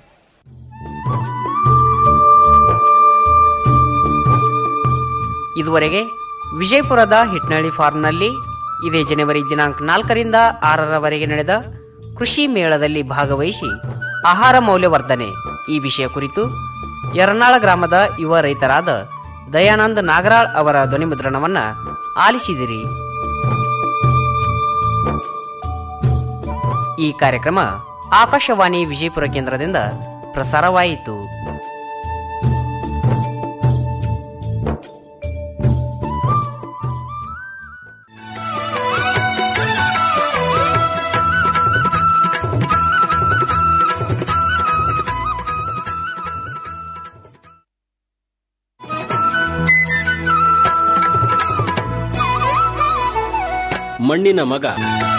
ಇದುವರೆಗೆ ವಿಜಯಪುರದ ಹಿಟ್ನಳ್ಳಿ ಫಾರ್ಮ್ನಲ್ಲಿ ಇದೇ ಜನವರಿ ದಿನಾಂಕ ನಾಲ್ಕರಿಂದ ಆರರವರೆಗೆ ನಡೆದ ಕೃಷಿ ಮೇಳದಲ್ಲಿ ಭಾಗವಹಿಸಿ ಆಹಾರ ಮೌಲ್ಯವರ್ಧನೆ ಈ ವಿಷಯ ಕುರಿತು ಯರನಾಳ ಗ್ರಾಮದ ಯುವ ರೈತರಾದ ದಯಾನಂದ್ ನಾಗರಾಳ್ ಅವರ ಧ್ವನಿಮುದ್ರಣವನ್ನ ಆಲಿಸಿದಿರಿ ಈ ಕಾರ್ಯಕ್ರಮ ಆಕಾಶವಾಣಿ ವಿಜಯಪುರ ಕೇಂದ್ರದಿಂದ ಪ್ರಸಾರವಾಯಿತು ಮಣ್ಣಿನ ಮಗ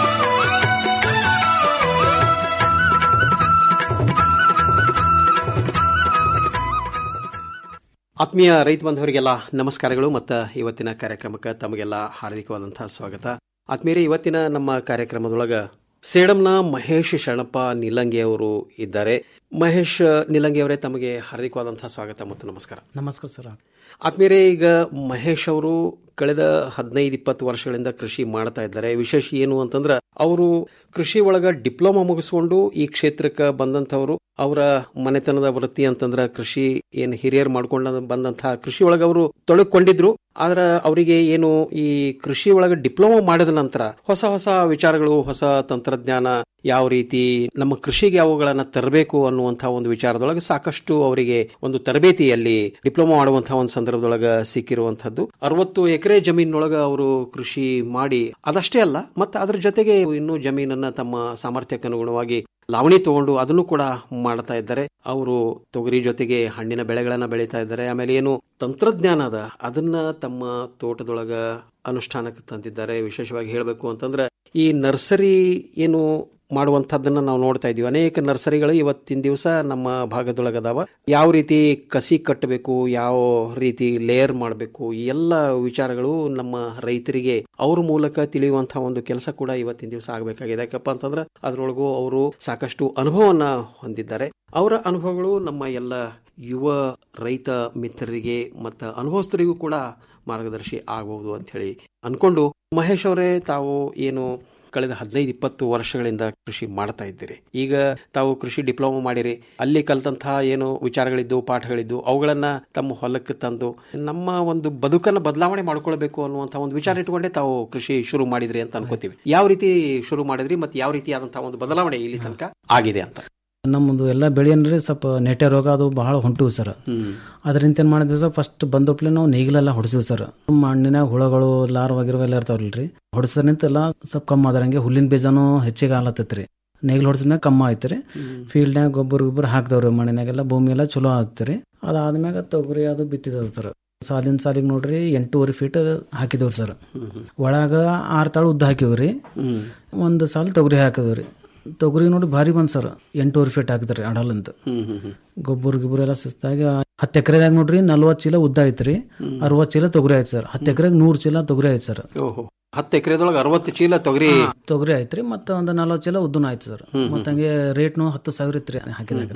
ಆತ್ಮೀಯ ರೈತ ಬಾಂಧವರಿಗೆಲ್ಲ ನಮಸ್ಕಾರಗಳು ಮತ್ತು ಇವತ್ತಿನ ಕಾರ್ಯಕ್ರಮಕ್ಕೆ ತಮಗೆಲ್ಲ ಹಾರ್ದಿಕವಾದಂತಹ ಸ್ವಾಗತ ಆತ್ಮೀಯರೇ ಇವತ್ತಿನ ನಮ್ಮ ಕಾರ್ಯಕ್ರಮದೊಳಗ ಸೇಡಂನ ಮಹೇಶ್ ಶರಣಪ್ಪ ನಿಲಂಗಿ ಅವರು ಇದ್ದಾರೆ ಮಹೇಶ್ ನಿಲಂಗಿ ಅವರೇ ತಮಗೆ ಹಾರ್ದಿಕವಾದಂತಹ ಸ್ವಾಗತ ಮತ್ತು ನಮಸ್ಕಾರ ನಮಸ್ಕಾರ ಸರ್ ಆತ್ಮೀಯರೇ ಈಗ ಮಹೇಶ್ ಅವರು ಕಳೆದ ಹದಿನೈದು ಇಪ್ಪತ್ತು ವರ್ಷಗಳಿಂದ ಕೃಷಿ ಮಾಡ್ತಾ ಇದ್ದಾರೆ ವಿಶೇಷ ಏನು ಅಂತಂದ್ರೆ ಅವರು ಕೃಷಿ ಒಳಗ ಡಿಪ್ಲೊಮಾ ಮುಗಿಸ್ಕೊಂಡು ಈ ಕ್ಷೇತ್ರಕ್ಕೆ ಬಂದಂಥವ್ರು ಅವರ ಮನೆತನದ ವೃತ್ತಿ ಅಂತಂದ್ರ ಕೃಷಿ ಏನು ಹಿರಿಯರು ಮಾಡ್ಕೊಂಡ ಬಂದಂತಹ ಕೃಷಿ ಒಳಗ ಅವರು ತೊಡಕೊಂಡಿದ್ರು ಆದ್ರ ಅವರಿಗೆ ಏನು ಈ ಕೃಷಿ ಒಳಗ ಡಿಪ್ಲೊಮಾ ಮಾಡಿದ ನಂತರ ಹೊಸ ಹೊಸ ವಿಚಾರಗಳು ಹೊಸ ತಂತ್ರಜ್ಞಾನ ಯಾವ ರೀತಿ ನಮ್ಮ ಕೃಷಿಗೆ ಅವುಗಳನ್ನ ತರಬೇಕು ಅನ್ನುವಂತಹ ಒಂದು ವಿಚಾರದೊಳಗೆ ಸಾಕಷ್ಟು ಅವರಿಗೆ ಒಂದು ತರಬೇತಿಯಲ್ಲಿ ಡಿಪ್ಲೊಮಾ ಮಾಡುವಂತಹ ಒಂದು ಸಂದರ್ಭದೊಳಗ ಸಿಕ್ಕಿರುವಂತಹದ್ದು ಅರವತ್ತು ಎಕರೆ ಜಮೀನೊಳಗ ಅವರು ಕೃಷಿ ಮಾಡಿ ಅದಷ್ಟೇ ಅಲ್ಲ ಮತ್ತೆ ಅದ್ರ ಜೊತೆಗೆ ಇನ್ನೂ ಜಮೀನನ್ನ ತಮ್ಮ ಸಾಮರ್ಥ್ಯಕ್ಕೆ ಅನುಗುಣವಾಗಿ ಲಾವಣಿ ತಗೊಂಡು ಅದನ್ನು ಕೂಡ ಮಾಡ್ತಾ ಇದ್ದಾರೆ ಅವರು ತೊಗರಿ ಜೊತೆಗೆ ಹಣ್ಣಿನ ಬೆಳೆಗಳನ್ನ ಬೆಳೀತಾ ಇದ್ದಾರೆ ಆಮೇಲೆ ಏನು ತಂತ್ರಜ್ಞಾನ ಅದ ಅದನ್ನ ತಮ್ಮ ತೋಟದೊಳಗ ಅನುಷ್ಠಾನಕ್ಕೆ ತಂದಿದ್ದಾರೆ ವಿಶೇಷವಾಗಿ ಹೇಳಬೇಕು ಅಂತಂದ್ರೆ ಈ ನರ್ಸರಿ ಏನು ಮಾಡುವಂತಹದ್ದನ್ನ ನಾವು ನೋಡ್ತಾ ಇದೀವಿ ಅನೇಕ ನರ್ಸರಿಗಳು ಇವತ್ತಿನ ದಿವಸ ನಮ್ಮ ಭಾಗದೊಳಗೆ ಅದಾವ ಯಾವ ರೀತಿ ಕಸಿ ಕಟ್ಟಬೇಕು ಯಾವ ರೀತಿ ಲೇಯರ್ ಮಾಡಬೇಕು ಈ ಎಲ್ಲ ವಿಚಾರಗಳು ನಮ್ಮ ರೈತರಿಗೆ ಅವ್ರ ಮೂಲಕ ತಿಳಿಯುವಂತಹ ಒಂದು ಕೆಲಸ ಕೂಡ ಇವತ್ತಿನ ದಿವಸ ಆಗಬೇಕಾಗಿದೆ ಯಾಕಪ್ಪ ಅಂತಂದ್ರೆ ಅದರೊಳಗೂ ಅವರು ಸಾಕಷ್ಟು ಅನುಭವವನ್ನ ಹೊಂದಿದ್ದಾರೆ ಅವರ ಅನುಭವಗಳು ನಮ್ಮ ಎಲ್ಲ ಯುವ ರೈತ ಮಿತ್ರರಿಗೆ ಮತ್ತು ಅನುಭವಸ್ಥರಿಗೂ ಕೂಡ ಮಾರ್ಗದರ್ಶಿ ಆಗಬಹುದು ಅಂತ ಹೇಳಿ ಅನ್ಕೊಂಡು ಮಹೇಶ್ ಅವರೇ ತಾವು ಏನು ಕಳೆದ ಹದಿನೈದು ಇಪ್ಪತ್ತು ವರ್ಷಗಳಿಂದ ಕೃಷಿ ಮಾಡ್ತಾ ಇದ್ದೀರಿ ಈಗ ತಾವು ಕೃಷಿ ಡಿಪ್ಲೊಮಾ ಮಾಡಿರಿ ಅಲ್ಲಿ ಕಲ್ತಂತಹ ಏನು ವಿಚಾರಗಳಿದ್ದು ಪಾಠಗಳಿದ್ದು ಅವುಗಳನ್ನ ತಮ್ಮ ಹೊಲಕ್ಕೆ ತಂದು ನಮ್ಮ ಒಂದು ಬದುಕನ್ನು ಬದಲಾವಣೆ ಮಾಡ್ಕೊಳ್ಬೇಕು ಅನ್ನುವಂಥ ಒಂದು ವಿಚಾರ ಇಟ್ಕೊಂಡೇ ತಾವು ಕೃಷಿ ಶುರು ಮಾಡಿದ್ರಿ ಅಂತ ಅನ್ಕೋತೀವಿ ಯಾವ ರೀತಿ ಶುರು ಮಾಡಿದ್ರಿ ಮತ್ತೆ ಯಾವ ರೀತಿಯಾದಂತಹ ಒಂದು ಬದಲಾವಣೆ ಇಲ್ಲಿ ತನಕ ಆಗಿದೆ ಅಂತ ನಮ್ಮದು ಎಲ್ಲ ಬೆಳೆ ಅಂದ್ರೆ ಸ್ವಲ್ಪ ನೆಟ್ಟೆ ರೋಗ ಅದು ಬಹಳ ಹೊಂಟಿವು ಸರ್ ಅದರಿಂದ ಏನ್ ಮಾಡಿದ್ವಿ ಸರ್ ಫಸ್ಟ್ ಬಂದಪ್ಲೆ ನಾವು ನೇಗಿಲೆಲ್ಲ ಹೊಡಿಸಿದ್ವಿ ಸರ್ ಮಣ್ಣಿನಾಗ ಹುಳಗಳು ಲಾರ್ವಾಗಿರುವ ಎಲ್ಲ ಇರ್ತಾವಲ್ರಿ ಹೊಡಿಸೋದ್ರಿಂತೆಲ್ಲ ಸ್ವಲ್ಪ ಕಮ್ಮಿ ಆದ್ರಂಗೆ ಹುಲ್ಲಿನ ಬೀಜನೂ ಹೆಚ್ಚಿಗೆ ಆಲತ್ತೈತ್ರಿ ನೇಗಿಲು ಹೊಡಿಸಿದ್ಮ್ಯಾಗ ಕಮ್ಮ ಆಯ್ತ್ರಿ ಫೀಲ್ಡ್ನಾಗ ಗೊಬ್ಬರ ಗೊಬ್ಬರ ಹಾಕ್ದವ್ರಿ ಮಣ್ಣಿನಾಗೆಲ್ಲ ಭೂಮಿ ಎಲ್ಲ ಚಲೋ ಆತ್ರಿ ಅದಾದ್ಮ್ಯಾಗ ತೊಗರಿ ಅದು ಬಿತ್ತಿದವ್ ಸರ್ ಸಾಲಿನ ಸಾಲಿಗೆ ನೋಡ್ರಿ ಎಂಟೂವರೆ ಫೀಟ್ ಹಾಕಿದವ್ರಿ ಸರ್ ಒಳಗ ಆರ್ ತಾಳು ಉದ್ದ ಹಾಕಿವ್ರಿ ಒಂದ್ ಸಾಲ ತೊಗರಿ ಹಾಕಿದವ್ರಿ ತೊಗರಿ ನೋಡಿ ಭಾರಿ ಬಂದ್ ಸರ್ ಎಂಟೂವರೆ ಫೀಟ್ ಹಾಕಿದ್ರಿ ಅಡಲ್ ಅಂತ ಗೊಬ್ಬರ ಗಿಬ್ಬರ ಎಲ್ಲ ಶಿಸ್ತಾಗಿ ಹತ್ತು ಎಕರೆದಾಗ ನೋಡ್ರಿ ನಲ್ವತ್ತು ಚೀಲ ಉದ್ದ ಐತ್ರಿ ಅರವತ್ತು ಚೀಲ ತೊಗರಿ ಆಯ್ತು ಸರ್ ಹತ್ತು ಎಕರೆಗೆ ನೂರು ಚೀಲ ತೊಗರಿ ಆಯ್ತು ಸರ್ ಓಹೋ ಹತ್ತು ಎಕರೆದೊಳಗೆ ಅರವತ್ತು ಚೀಲ ತೊಗರಿ ತೊಗರಿ ಆಯ್ತ್ರಿ ಮತ್ತೆ ಒಂದು ನಲ್ವತ್ತು ಚೀಲ ಉದ್ದನ ಆಯ್ತು ಸರ್ ಮತ್ತೆ ಹಂಗೆ ರೇಟ್ನು ಹತ್ತು ಸಾವಿರ ಇತ್ರಿ ಹಾಕಿದಾಗ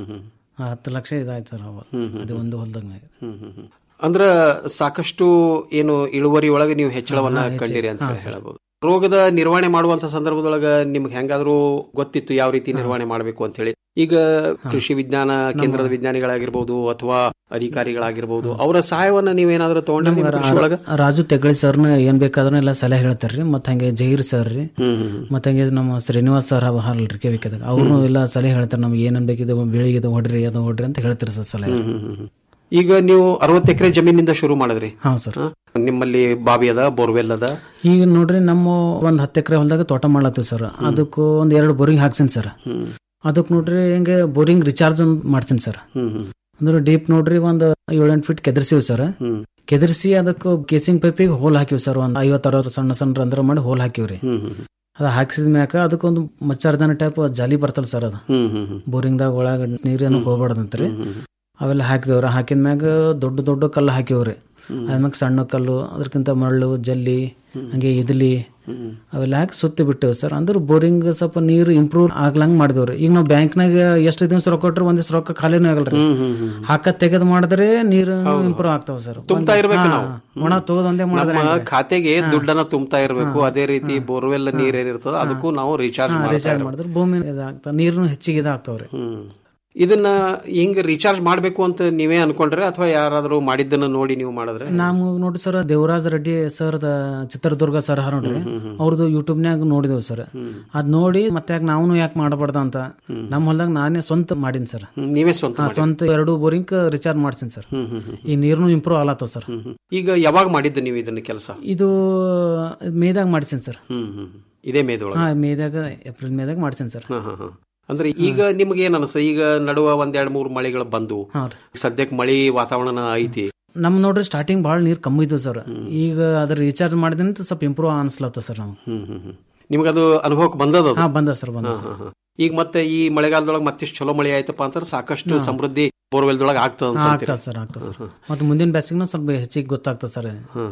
ಹತ್ತು ಲಕ್ಷ ಇದಾಯ್ತು ಸರ್ ಅವಾಗ ಅದು ಒಂದು ಹೊಲ್ದಾಗ ಅಂದ್ರ ಸಾಕಷ್ಟು ಏನು ಇಳುವರಿ ಒಳಗೆ ನೀವು ಹೆಚ್ಚಳವನ್ನ ಕಂಡಿರಿ ಅಂತ ಹೇಳಬಹುದು ರೋಗದ ನಿರ್ವಹಣೆ ಮಾಡುವಂತ ಸಂದರ್ಭದೊಳಗ ನಿಮ್ಗೆ ಹೆಂಗಾದ್ರೂ ಗೊತ್ತಿತ್ತು ಯಾವ ರೀತಿ ನಿರ್ವಹಣೆ ಮಾಡಬೇಕು ಅಂತ ಹೇಳಿ ಈಗ ಕೃಷಿ ವಿಜ್ಞಾನ ಕೇಂದ್ರದ ವಿಜ್ಞಾನಿಗಳಾಗಿರ್ಬೋದು ಅಥವಾ ಅಧಿಕಾರಿಗಳಾಗಿರ್ಬೋದು ಅವರ ಸಹಾಯವನ್ನ ನೀವೇನಾದ್ರೂ ತಗೊಂಡ್ರೆ ನಿಮ್ಮ ಕೃಷಿ ಒಳಗ ರಾಜು ತೆಗಳಿ ಸರ್ನ ಏನ್ ಬೇಕಾದ್ರೂ ಎಲ್ಲ ಸಲಹೆ ಹೇಳ್ತಾರ್ರಿ ಮತ್ತ ಹಂಗೆ ಜಹೀರ್ ಸರ್ ರೀ ಮತ್ತ ಹಂಗೆ ನಮ್ಮ ಶ್ರೀನಿವಾಸ್ ಸರ್ ಹಾರಲ್ರಿ ಕೆವಿಕದಾಗ ಅವ್ರು ಎಲ್ಲ ಸಲಹೆ ಹೇಳ್ತಾರೆ ನಮ್ಗೆ ಏನೇನ್ ಬೇಕಿದೆ ಬೆಳಿಗ್ಗೆ ಇದು ಹೊಡ್ರಿ ಅದು ಹೊಡ್ರಿ ಅಂತ ಹೇಳ್ತಾರೆ ಸರ್ ಸಲಹೆ ಹ್ಮ್, ಹ್ಮ್, ಹ್ಮ್. ಈಗ ನೀವು ಅರವತ್ತು ಎಕರೆ ಜಮೀನಿಂದ ಶುರು ಮಾಡಿದ್ರಿ ಹಾ ಸರ್ ಹಾ? ನಿಮ್ಮಲ್ಲಿ ಬಾವಿ ಅದ ಬೋರ್ವೆಲ್ ಅದ ಈಗ ನೋಡ್ರಿ ನಮ್ಮ ಒಂದ್ ಹತ್ತು ಎಕರೆ ಹೊಲದಾಗ ತೋಟ ಮಾಡ್ಲತ್ತೀವಿ ಸರ್ ಅದಕ್ಕೂ ಒಂದ್ ಎರಡು ಬೋರಿಂಗ್ ಹಾಕ್ಸಿನಿ ಸರ್ ಅದಕ್ ನೋಡ್ರಿ ಹಿಂಗೆ ಬೋರಿಂಗ್ ರಿಚಾರ್ಜ್ ಮಾಡ್ತೀನಿ ಸರ್ ಅಂದ್ರೆ ಡೀಪ್ ನೋಡ್ರಿ ಒಂದ್ ಏಳೆಂಟು ಫೀಟ್ ಕೆದರ್ಸಿವಿ ಸರ್ ಕೆದರ್ಸಿ ಅದಕ್ಕೆ ಕೇಸಿಂಗ್ ಪೈಪಿಗೆ ಹೋಲ್ ಹಾಕಿವಿ ಸರ್ ಒಂದ್ ಐವತ್ ಅರವತ್ತು ಸಣ್ಣ ಸಣ್ಣ ರಂಧ್ರ ಮಾಡಿ ಹೋಲ್ ಹಾಕಿವ್ರಿ ಅದ ಹಾಕ್ಸಿದ ಮ್ಯಾಕ ಅದಕ್ಕೊಂದು ಮಚ್ಚಾರ್ದನ ಟೈಪ್ ಜಾಲಿ ಬರ್ತಲ್ಲ ಸರ್ ಅದು ಬೋರಿಂಗ್ದಾಗ ಒಳಗ ನೀರೇನು ಹೋಗ್ಬಾರ್ದಂತ್ರಿ ಅವೆಲ್ಲ ಹಾಕಿದವ್ರ ಹಾಕಿದ ಮ್ಯಾಗ ದೊಡ್ಡ ದೊಡ್ಡ ಕಲ್ಲು ಹಾಕಿವ್ರಿ ಅದ್ಮ್ಯಾಗ ಸಣ್ಣ ಕಲ್ಲು ಅದಕ್ಕಿಂತ ಮರಳು ಜಲ್ಲಿ ಹಂಗೆ ಇದ್ಲಿ ಅವೆಲ್ಲ ಹಾಕಿ ಸುತ್ತಿ ಬಿಟ್ಟೇವ್ ಸರ್ ಅಂದ್ರೆ ಬೋರಿಂಗ್ ಸ್ವಲ್ಪ ನೀರು ಇಂಪ್ರೂವ್ ಆಗ್ಲಂಗ್ ಮಾಡಿದವ್ರಿ ಈಗ ನಾವು ಬ್ಯಾಂಕ್ನಾಗ ಎಷ್ಟು ದಿವಸ ರೊಕ್ಕ ಕೊಟ್ರೆ ಒಂದಿವ್ಸ ರೊಕ್ಕ ಖಾಲಿನೂ ಆಗಲ್ರಿ ಹಾಕ ತೆಗೆದ್ ಮಾಡಿದ್ರೆ ನೀರು ಇಂಪ್ರೂವ್ ಆಗ್ತಾವ ಸರ್ ತುಂಬ್ತಾ ಇರ್ಬೇಕು ನಾವು ಒಣ ತಗೋದ್ ಒಂದೇ ಮಾಡಿದ್ರೆ ನಮ್ಮ ಹೆಂಗ್ರಿ? ಖಾತೆಗೆ ದುಡ್ಡನ್ನ ತುಂಬ್ತಾ ಇರ್ಬೇಕು ಅದೇ ರೀತಿ ಬೋರ್ವೆಲ್ ನೀರ್ ಏನಿರ್ತದ ಅದಕ್ಕೂ ನಾವು ರೀಚಾರ್ಜ್ ಹಾ, ಮಾಡ್ತಾ recharge ಇರ್ಬೇಕು. ಮಾಡಿದ್ರೆ ಭೂಮಿ ಇದಾಗ್ತಾವ ನೀರ್ನು ಹೆಚ್ಚಿಗೆ ಇದಾಗ್ತಾವ್ರಿ ಇದನ್ನ ಹಿಂಗ್ ರೀಚಾರ್ಜ್ ಮಾಡ್ಬೇಕು ಅಂತ ನೀವೇ ಅನ್ಕೊಂಡ್ರೆ ಅಥವಾ ಯಾರಾದ್ರೂ ಮಾಡಿದ್ದನ್ನ ನೋಡಿ ನೀವು ಮಾಡಿದ್ರೆ ನಾವು ನೋಡಿ sir Devaraj Reddy sir Chitradurga sir ಹರ ನೋಡ್ರಿ ಅವ್ರದ್ದು ಯೂಟ್ಯೂಬ್ನ್ಯಾಗ ನೋಡಿದೇವ್ ಸರ್ ಅದ್ ನೋಡಿ ಮತ್ತೆ ಯಾಕೆ ನಾವು ಯಾಕೆ ಮಾಡಬಾರ್ದ ಅಂತ ನಮ್ಮ ಹೊಲದಾಗ ನಾನೇ ಸ್ವಂತ ಮಾಡೀನಿ ಸರ್ ನೀವೇ ಸ್ವಂತ ಹಾ, ಸ್ವಂತ ಎರಡು ಬೋರಿಂಗ್ ರಿಚಾರ್ಜ್ ಮಾಡ್ತೀನಿ ಸರ್ ಈ ನೀರ್ನು ಇಂಪ್ರೂವ್ ಆಲತ್ತವ ಸರ್ ಈಗ ಯಾವಾಗ ಮಾಡಿದ್ದು ನೀವು ಇದನ್ನ ಕೆಲಸ ಇದು ಮೇದಾಗ ಮಾಡ್ಸೀನಿ ಸರ್ ಹ್ಮ್ ಹ್ಮ್ ಇದೇ ಮೇದೊಳಗೆ ಹಾ ಮೇದಾಗ ಏಪ್ರಿಲ್ ಮೇದಾಗ ಮಾಡ್ಸೀನಿ ಸರ್ ಹಾ, ಹಾ, ಹಾ. ಅಂದ್ರೆ ಈಗ ನಿಮ್ಗೆ ಏನ್ ಅನ್ಸ ಈಗ ನಡುವ ಒಂದ್ ಎರಡ್ ಮೂರ್ ಮಳೆಗಳು ಬಂದು ಸದ್ಯಕ್ಕೆ ಮಳಿ ವಾತಾವರಣ ಐತಿ ನಮ್ ನೋಡ್ರಿ ಸ್ಟಾರ್ಟಿಂಗ್ ಭಾಳ ನೀರ್ ಕಮ್ಮಿ ಇದ್ವು ಸರ್ ಈಗ ಅದ್ರ ರೀಚಾರ್ಜ್ ಮಾಡಿದಂತ ಸ್ವಲ್ಪ ಇಂಪ್ರೂವ್ ಅನ್ಸ್ಲತ್ತ ಸರ್ ನಾವು ಹ್ಮ್ ಹ್ಮ್ ಹ್ಮ್ ನಿಮ್ಗದು ಅನುಭವಕ್ಕೆ ಬಂದದ ಅದು? ಹಾ ಬಂದ ಸರ್ ಬಂದ ಹಾ, ಸರ್ ಹಾ, ಹಾ. ಈಗ ಮತ್ತೆ ಈ ಮಳೆಗಾಲದೊಳಗೆ ಮತ್ತಿಷ್ಟು ಚಲೋ ಮಳೆ ಆಯ್ತಪ್ಪ ಅಂತ ಸಾಕಷ್ಟು ಸಮೃದ್ಧಿ ಬೋರ್ವೆಲ್ದೊಳಗೆ ಆಗ್ತದ ಅಂತ ಹಾ, ಅಂತೀರಿ. ಆಗ್ತದ ಸರ್ ಆಗ್ತದ ಸರ್ ಮತ್ತೆ ಮುಂದಿನ ಬ್ಯಾಸಿಗ್ನ ಸ್ವಲ್ಪ ಹೆಚ್ಚಿಗೆ ಗೊತ್ತಾಗ್ತದ ಸರ್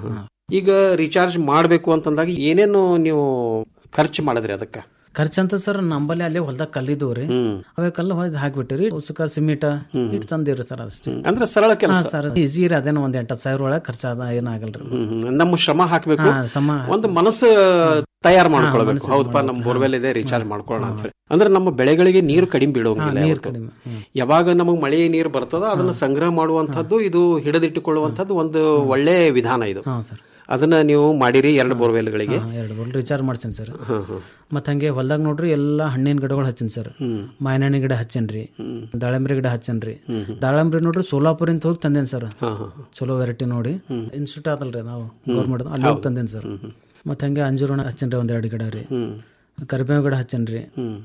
ಈಗ ರೀಚಾರ್ಜ್ ಮಾಡ್ಬೇಕು ಅಂತಂದಾಗ ಏನೇನು ನೀವು ಖರ್ಚು ಮಾಡಿದ್ರಿ ಅದಕ್ಕ ಖರ್ಚಂತ ಸರ್ ನಂಬಲ್ಲಿ ಅಲ್ಲೇ ಹೊಲ್ದಾಗ ಕಲ್ಲಿದ್ವು ರೀ ಅವೇ ಕಲ್ಲು ಹೊಯ್ದು ಹಾಕ್ಬಿಟ್ಟಿರಿ ಉಸುಕ ಸಿಮಿಟ ಇಟ್ಟು ತಂದಿವ್ರಿ ಸರ್ ಅಷ್ಟೇ ಅಂದ್ರೆ ಸರಳ ಕೆಲಸ. ಹಾ, ಸರ್ ಈಸಿ ರೀ ಅದೇನೋ ಒಂದ್ ಎಂಟತ್ತು ಸಾವಿರ ಒಳಗೆ ಖರ್ಚಾದ ಏನಾಗಲ್ರಿ ಹ್ಮ್, ಹ್ಮ್. ನಮ್ಮ ಶ್ರಮ ಹಾಕ್ಬೇಕು ಹಾ, ಶ್ರಮ ಒಂದು ಮನಸ್ಸು ತಯಾರು ಹಾ, ಮಾಡ್ಕೊಳ್ಬೇಕು ಮನಸ್ಸು ಹೌದಪ್ಪ ನಮ್ಮ ಮಾಡ್ಕೊಳ್ಬೇಕು. ಬೋರ್ವೆಲ್ ಇದೆ ರೀಚಾರ್ಜ್ ಮಾಡ್ಕೊಳ್ಳೋಣ ಅಂತ ಹೇಳಿ ಅಂದ್ರೆ ನಮ್ಮ ಬೆಳೆಗಳಿಗೆ ನೀರು ಕಡಿಮೆ ಬಿಡೋಂಗಿಲ್ಲ ಹಾ, ನೀರು ಯಾವತ್ತೂ. ಕಡಿಮೆ, ಹ್ಮ್. ಯಾವಾಗ ನಮಗೆ ಮಳೆ ನೀರು ಬರ್ತದೋ ಅದನ್ನ ಸಂಗ್ರಹ ಮಾಡುವಂತದ್ದು ಇದು ಹಿಡಿದಿಟ್ಟುಕೊಳ್ಳುವಂತದ್ದು ಒಂದು ಒಳ್ಳೆ ವಿಧಾನ ಇದು ಹಾ ಸರ್ ಅದನ್ನ ನೀವು ಮಾಡಿರಿ ಎರಡು ಬೋರ್ವೆಲ್ಗಳಿಗೆ ಹಾ, ಎರಡು ಬೋಲ್ ರಿಚಾರ್ಜ್ ಮಾಡ್ಸೀನಿ ಸರ್ ಹಾ, ಹಾ. ಮತ್ತ ಹಂಗೆ ಹೊಲ್ದಾಗ ನೋಡ್ರಿ ಎಲ್ಲಾ ಹಣ್ಣಿನ ಗಿಡಗಳು ಹಚ್ಚೀನಿ ಸರ್ ಮಾವಿನಹಣ್ಣಿ ಗಿಡ ಹಚ್ಚೇನ್ರಿ ದಾಳಂಬ್ರಿ ಗಿಡ ಹಚ್ಚೇನ್ರಿ ದಾಳಂಬ್ರಿ ನೋಡ್ರಿ ಸೋಲಾಪುರಿಂದ ಹೋಗಿ ತಂದೇನಿ ಸರ್ ಚಲೋ ವೆರೈಟಿ ನೋಡಿ ಇನ್ಸ್ಟಿಟ್ಯೂಟ್ ಆದಲ್ರಿ ನಾವು ಗೌರ್ಮೆಂಟ್ ಅಲ್ಲಿ ಹೋಗಿ ತಂದೇನಿ ಸರ್ ಮತ್ತ ಹಂಗೆ ಅಂಜೂರಣ ಹಚ್ಚೇನ್ರಿ ಒಂದ್ ಎರಡು ಗಿಡ ರೀ ಕರಿಬೇವು ಗಿಡ ಹಚ್ಚೇನ್ರಿ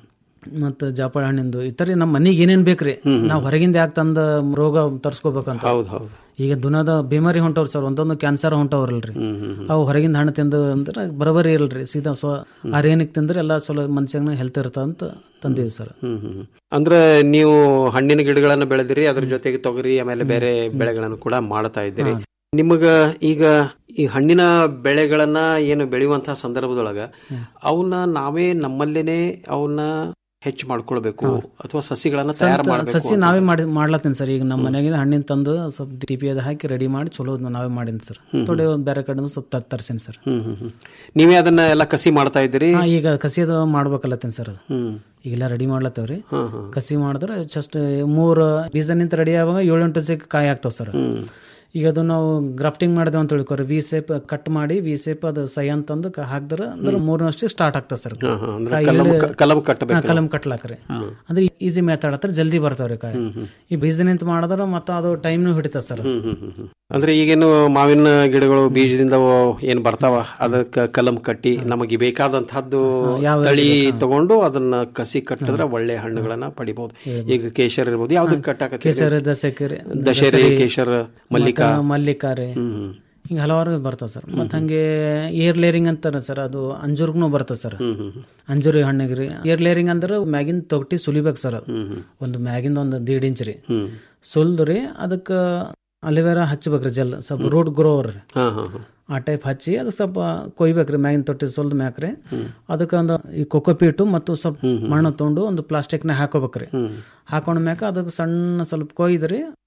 ಮತ್ತ ಜಾಪಳ ಹಣ್ಣಿಂದು ಇತರ ನಮ್ಮ ಮನಿಗೆ ಏನೇನ್ ಬೇಕ್ರಿ ನಾವ್ ಹೊರಗಿಂದ ಯಾಕೆ ತಂದ ರೋಗ ತರ್ಸ್ಕೋಬೇಕಂತ ಹೌದ್ ಹೌದು ಈಗ ದುನದ ಬಿಮಾರಿ ಹೊಂಟವ್ರಿ ಸರ್ ಒಂದೊಂದು ಕ್ಯಾನ್ಸರ್ ಹೊಂಟವ್ರಲ್ರಿ ಅವು ಹೊರಗಿಂದ ಹಣ್ಣು ತಿಂದು ಅಂದ್ರೆ ಬರೋಬರಿ ಇರಲ್ರಿ ಸೀದಾ ಸ್ವ ಆರ್ಗ್ಯಾನಿಕ್ ತಿಂದ್ರೆ ಎಲ್ಲ ಸ್ವಲ್ಪ ಮನುಷ್ಯನ ಹೆಲ್ತ್ ಇರ್ತ ಅಂತ ತಂದೀವಿ ಸರ್ ಹ್ಮ್ ಹ್ಮ್ ಹ್ಮ್. ಅಂದ್ರೆ ನೀವು ಹಣ್ಣಿನ ಗಿಡಗಳನ್ನು ಬೆಳೆದಿರಿ ಅದ್ರ ಜೊತೆಗೆ ತೊಗರಿ ಆಮೇಲೆ ಬೇರೆ ಬೆಳೆಗಳನ್ನು ಕೂಡ ಮಾಡ್ತಾ ಇದ್ದೀರಿ ನಿಮಗ ಈಗ ಈ ಹಣ್ಣಿನ ಬೆಳೆಗಳನ್ನ ಏನು ಬೆಳೆಯುವಂತಹ ಸಂದರ್ಭದೊಳಗ ಅವನ್ನ ನಾವೇ ನಮ್ಮಲ್ಲೇನೆ ಅವನ್ನ ಹೆಚ್ಚು ಮಾಡ್ಕೊಳ್ಬೇಕು ಅಥವಾ ಸಸಿಗಳನ್ನ ತಯಾರು ಸ್ವಂತ ಮಾಡಬೇಕು ಸಸಿ ನಾವೇ ಮಾಡಿ ಮಾಡ್ಲತ್ತೀನಿ ಸರ್ ಈಗ ನಮ್ಮ ಮನೆಗೆ ಹಣ್ಣಿನ ತಂದು ಸ್ವಲ್ಪ ಟಿ ಪಿ ಅದ ಹಾಕಿ ರೆಡಿ ಮಾಡಿ ಚಲೋ ನಾವೇ ಮಾಡೀನಿ ಸರ್ ತೊಡೆ ಒಂದ್ ಬೇರೆ ಕಡೆ ಸ್ವಲ್ಪ ತರ ತರ್ಸೀನಿ ಸರ್ ಹ್ಮ್ ಹ್ಮ್ ಹ್ಮ್. ನೀವೇ ಅದನ್ನ ಎಲ್ಲ ಕಸಿ ಮಾಡ್ತಾ ಇದ್ದೀರಿ ಹಾ, ಈಗ ಕಸಿಯದು ಮಾಡ್ಬೇಕಲ್ಲತ್ತೀನಿ ಸರ್ ಅದು ಹ್ಮ್ ಈಗೆಲ್ಲ ರೆಡಿ ಮಾಡ್ಲತ್ತವ್ರಿ ಹ್ಮ್ ಹ್ಮ್. ಕಸಿ ಮಾಡಿದ್ರೆ ಜಸ್ಟ್ ಮೂರ್ ಬೀಜ ನಿಂತ ರೆಡಿ ಆಗುವಾಗ ಏಳೆಂಟು ದಿವಸಕ್ಕೆ ಕಾಯಿ ಆಗ್ತಾವ ಸರ್ ಈಗ ಅದು ನಾವು ಗ್ರಾಫ್ಟಿಂಗ್ ಮಾಡಿದೇವೆ ಅಂತ ತಿಳ್ಕೊರಿ ವಿ ಸೇಪ್ ಕಟ್ ಮಾಡಿ ವಿ ಸೇಪ್ ಅದು ಸೈ ಅಂತಂದು ಕ- ಹಾಕ್ದ್ರೆ ಅಂದ್ರೆ ಮೂರನಷ್ಟು ಸ್ಟಾರ್ಟ್ ಆಗ್ತದೆ ಸರ್ ಹಾ, ಹಾ. ಅಂದ್ರೆ ಕಲಂ ಕ- ಕಲಂ ಕಟ್ಟಬೇಕು ನಾವು. ಕಲಂ ಕಟ್ಲಾಕ್ರಿ ಅಂದ್ರೆ ಈಸಿ ಮೆಥಡ್ ಹತ್ರ ಜಲ್ದಿ ಬರ್ತಾವ್ರಿ ಕಾಯಿ ಈ ಬೀಜ ನಿಂತ ಮಾಡಿದ್ರೆ ಮತ್ತೆ ಅದು ಟೈಮ್ನು ಹಿಡಿತದ ಸರ್ ಹ್ಮ್ ಹ್ಮ್ ಹ್ಮ್ ಹ್ಮ್. ಅಂದ್ರೆ ಈಗೇನು ಮಾವಿನ ಗಿಡಗಳು ಬೀಜದಿಂದ ಅವು ಏನ್ ಬರ್ತಾವ ಅದಕ್ಕ ಕಲಂ ಕಟ್ಟಿ ನಮಗೆ ಬೇಕಾದಂತಹದ್ದು ಯಾವ ತಳಿ ತಗೊಂಡು ಅದನ್ನ ಕಸಿ ಕಟ್ಟಿದ್ರೆ ಒಳ್ಳೆ ಹಣ್ಣುಗಳನ್ನ ಪಡಿಬಹುದು ಈಗ ಕೇಶರ್ ಇರ್ಬೋದು ಯಾವ್ದಕ್ಕೆ ಕಟ್ಟಾಕ ಕೇಸರಿ ದಸಕರಿ ದಶೇರಿ ಕೇಶರ್ ಮಲ್ಲಿಕಾ ಮಲ್ಲಿಕಾರೆ ಹಿಂಗ ಹಲವಾರು ಬರ್ತಾವ ಸರ್ ಮತ್ತ ಹಂಗೆ ಏರ್ ಲೇರಿಂಗ್ ಅಂತಾರ ಸರ್ ಅದು ಅಂಜೂರ್ಗೂ ಬರ್ತದೆ ಸರ್ ಅಂಜೂರಿ ಹಣ್ಣಿಗೆ ಏರ್ ಲೇರಿಂಗ್ ಅಂದ್ರೆ ಮ್ಯಾಗಿನ್ ತೊಗಟಿ ಸುಲಿಬೇಕು ಸರ್ ಅದು ಒಂದು ಮ್ಯಾಗಿಂದ ಒಂದು ದೀಡ್ ಇಂಚ್ ರೀ ಸುಲ್ದು ರೀ ಅದಕ್ಕ ಅಲಿವೇರಾ ಹಚ್ಚಬೇಕ್ರಿ ಜೆಲ್ ಸ್ವಲ್ಪ ರೂಟ್ ಗ್ರೋವರ್ ರೀ ಹಾ ಹಾ ಹಾ ಆ ಟೈಪ್ ಹಚ್ಚಿ ಅದು ಸ್ವಲ್ಪ ಕೊಯ್ಬೇಕ್ರಿ ಮ್ಯಾಗಿನ ತೊಟ್ಟಿ ಸುಲ್ದ ಮ್ಯಾಕ್ರಿ ಅದಕ್ಕೆ ಒಂದು ಈ ಕೊಕೊಪೀಟು ಮತ್ತು ಸ್ವಲ್ಪ ಮಣ್ಣು ತೊಗೊಂಡು ಒಂದು ಪ್ಲಾಸ್ಟಿಕ್ನ ಹಾಕೋಬೇಕ್ರಿ ಹಾಕೊಂಡ ಮ್ಯಾಕ ಅದಕ್ಕೆ ಸಣ್ಣ ಸ್ವಲ್ಪ ಕೊಯ್ದ್ರಿ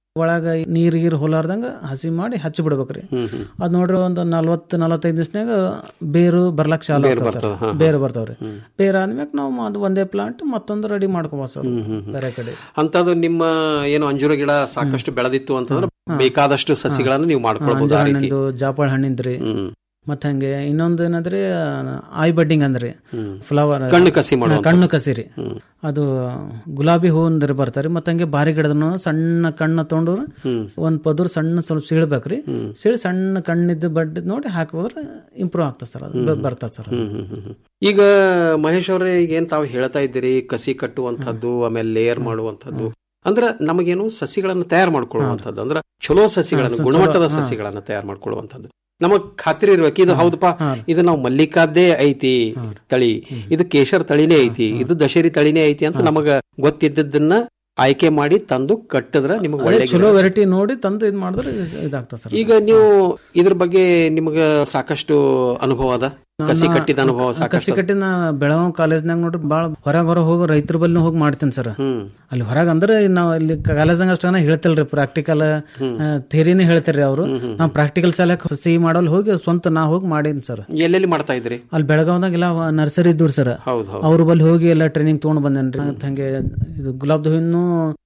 ಒಳಗ ನೀರ್ ಗೀರ್ ಹೋಲಾರ್ದಂಗ ಹಸಿ ಮಾಡಿ ಹಚ್ಚಿ ಬಿಡ್ಬೇಕ್ರಿ ಅದ್ ನೋಡ್ರಿ ಒಂದ್ ನಲ್ವತ್ ನಲವತ್ತೈದು ದಿವಸನಾಗ ಬೇರು ಬರ್ಲಕ್ ಚಾಲು ಬೇರು ಆಗ್ತಾವ್ ಬರ್ತದ, ಸರ್. ಹಾ, ಹಾ. ಬೇರು ಬರ್ತಾವ್ರಿ ಬೇರ್ ಆದ್ಮ್ಯಾಗ ನಾವು ಅದು ಒಂದೇ ಪ್ಲಾಂಟ್ ಮತ್ತೊಂದು ರೆಡಿ ಮಾಡ್ಕೋಬೋದು ಸರ್ ಬೇರೆ ಕಡೆ ಅಂತದ್ದು ನಿಮ್ಮ ಏನು ಅಂಜೂರ ಗಿಡ ಸಾಕಷ್ಟು ಬೆಳೆದಿತ್ತು ಅಂತಂದ್ರೆ ಬೇಕಾದಷ್ಟು ಸಸಿಗಳನ್ನು ನೀವು ಮಾಡ್ಕೊಳ್ಬಹುದು ಆ ರೀತಿ ಹಣ್ಣಿಂದು ಜಾಪಾಳ್ ಹಣ್ಣಿಂದ್ರಿ ಮತ್ತ ಹಂಗೆ ಇನ್ನೊಂದು ಏನಂದ್ರೆ ಆಯ್ ಬಡ್ಡಿಂಗ್ ಅಂದ್ರಿ ಫ್ಲವರ್ ಕಣ್ಣು ಕಸಿ ಮಾಡುವಂಥದ್ದು. ಕಣ್ಣು ಕಸಿ ರೀ ಅದು ಗುಲಾಬಿ ಹೂ ಅಂದ್ರೆ ಬರ್ತಾರೆ ಮತ್ತ ಹಂಗೆ ಬಾರಿ ಗಿಡದನ್ನು ಸಣ್ಣ ಕಣ್ಣ ತಗೊಂಡು ಒಂದ್ ಪದರ್ ಸಣ್ಣ ಸ್ವಲ್ಪ ಸೀಳ್ಬೇಕ್ರಿ ಸೀಳಿ ಸಣ್ಣ ಕಣ್ಣಿದ್ದು ಬಡ್ಡಿದ್ ನೋಡಿ ಹಾಕಿದ್ರೆ ಇಂಪ್ರೂವ್ ಆಗ್ತದೆ ಸರ್ ಅದು ಬ- ಬರ್ತದೆ ಸರ್ ಹ್ಮ್, ಹ್ಮ್, ಹ್ಮ್, ಹ್ಮ್. ಈಗ ಮಹೇಶ್ ಅವರೇ ಈಗ ಏನ್ ತಾವು ಹೇಳ್ತಾ ಇದ್ದೀರಿ ಕಸಿ ಕಟ್ಟುವಂತದ್ದು ಆಮೇಲೆ ಲೇಯರ್ ಮಾಡುವಂತದ್ದು ಅಂದ್ರೆ ನಮಗೇನು ಸಸಿಗಳನ್ನು ತಯಾರು ಮಾಡ್ಕೊಳ್ಳುವಂಥದ್ದು ಅಂದ್ರೆ ಚಲೋ ಸಸಿಗಳನ್ನು ಹಾ, ಚಲೋ, ಗುಣಮಟ್ಟದ ಹಾ. ಸಸಿಗಳನ್ನ ತಯಾರು ಮಾಡ್ಕೊಳ್ಳುವಂಥದ್ದು ನಮಗ್ ಖಾತ್ರಿ ಇರ್ಬೇಕು ಇದು ಹೌದಪ್ಪ ಇದು ನಾವು ಮಲ್ಲಿಕಾದ್ದೇ ಐತಿ ತಳಿ ಇದು ಕೇಶರ್ ತಳಿನೇ ಐತಿ ಇದು ದಶೇರಿ ತಳಿನೇ ಐತಿ ಅಂತ ನಮಗ ಗೊತ್ತಿದ್ದದನ್ನ ಆಯ್ಕೆ ಮಾಡಿ ತಂದು ಕಟ್ಟಿದ್ರೆ ನಿಮಗೆ ಅದೇ ಒಳ್ಳೆ ಚಲೋ ಗಿಡ ವೆರೈಟಿ ನೋಡಿ ತಂದು ಇದ್ ಮಾಡಿದ್ರೆ ಇದಾಗ್ತದೆ ಸರ್ ಈಗ ನೀವು ಇದ್ರ ಬಗ್ಗೆ ನಿಮಗ ಸಾಕಷ್ಟು ಅನುಭವ ಅದ ಕಸಿ ನನ್ನ- ಕಟ್ಟಿದ ಅನುಭವ ಕಸಿ ಸಾಕಷ್ಟು ಕಟ್ಟಿನ ಬೆಳಗಾವ್ ಕಾಲೇಜ್ನಾಗ ನೋಡ್ರಿ ಬಾಳ ಹೊರಗ ಹೊರ ಹೋಗಿ ರೈತರ ಬಲ್ಲಿ ಹೋಗಿ ಮಾಡ್ತೀನಿ ಸರ್ ಅಲ್ಲಿ ಹೊರಗ ಅಂದ್ರೆ ನಾವು ಇಲ್ಲಿ ಕಾಲೇಜ್ನಾಗ ಅಷ್ಟ ಹೇಳ್ತಿಲ್ರಿ ಪ್ರಾಕ್ಟಿಕಲ್ ಥಿಯರಿನೇ ಹೇಳ್ತಾರ್ರಿ ಅವರು ನಾವು ಪ್ರಾಕ್ಟಿಕಲ್ ಸಲಕ್ ಸಸಿ ಮಾಡೋಲ್ ಹೋಗಿ ಸ್ವಂತ ನಾ ಹೋಗಿ ಮಾಡೀನಿ ಸರ್ ಎಲ್ಲೆಲ್ಲಿ ಮಾಡ್ತಾ ಇದ್ರಿ ಅಲ್ಲಿ ಬೆಳಗಾವ್ದಾಗ ಎಲ್ಲ ನರ್ಸರಿ ಇದ್ದೂರಿ ಸರ್ ಹೌದು ಹೌದು ಅವ್ರ ಬಲ್ಲಿ ಹೋಗಿ ಎಲ್ಲ ಟ್ರೈನಿಂಗ್ ತೊಗೊಂಡ್ ಬಂದೇನ್ರಿ ಮತ್ತ್ ಹಂಗೆ ಇದು ಗುಲಾಬ್ ಹೂವಿನ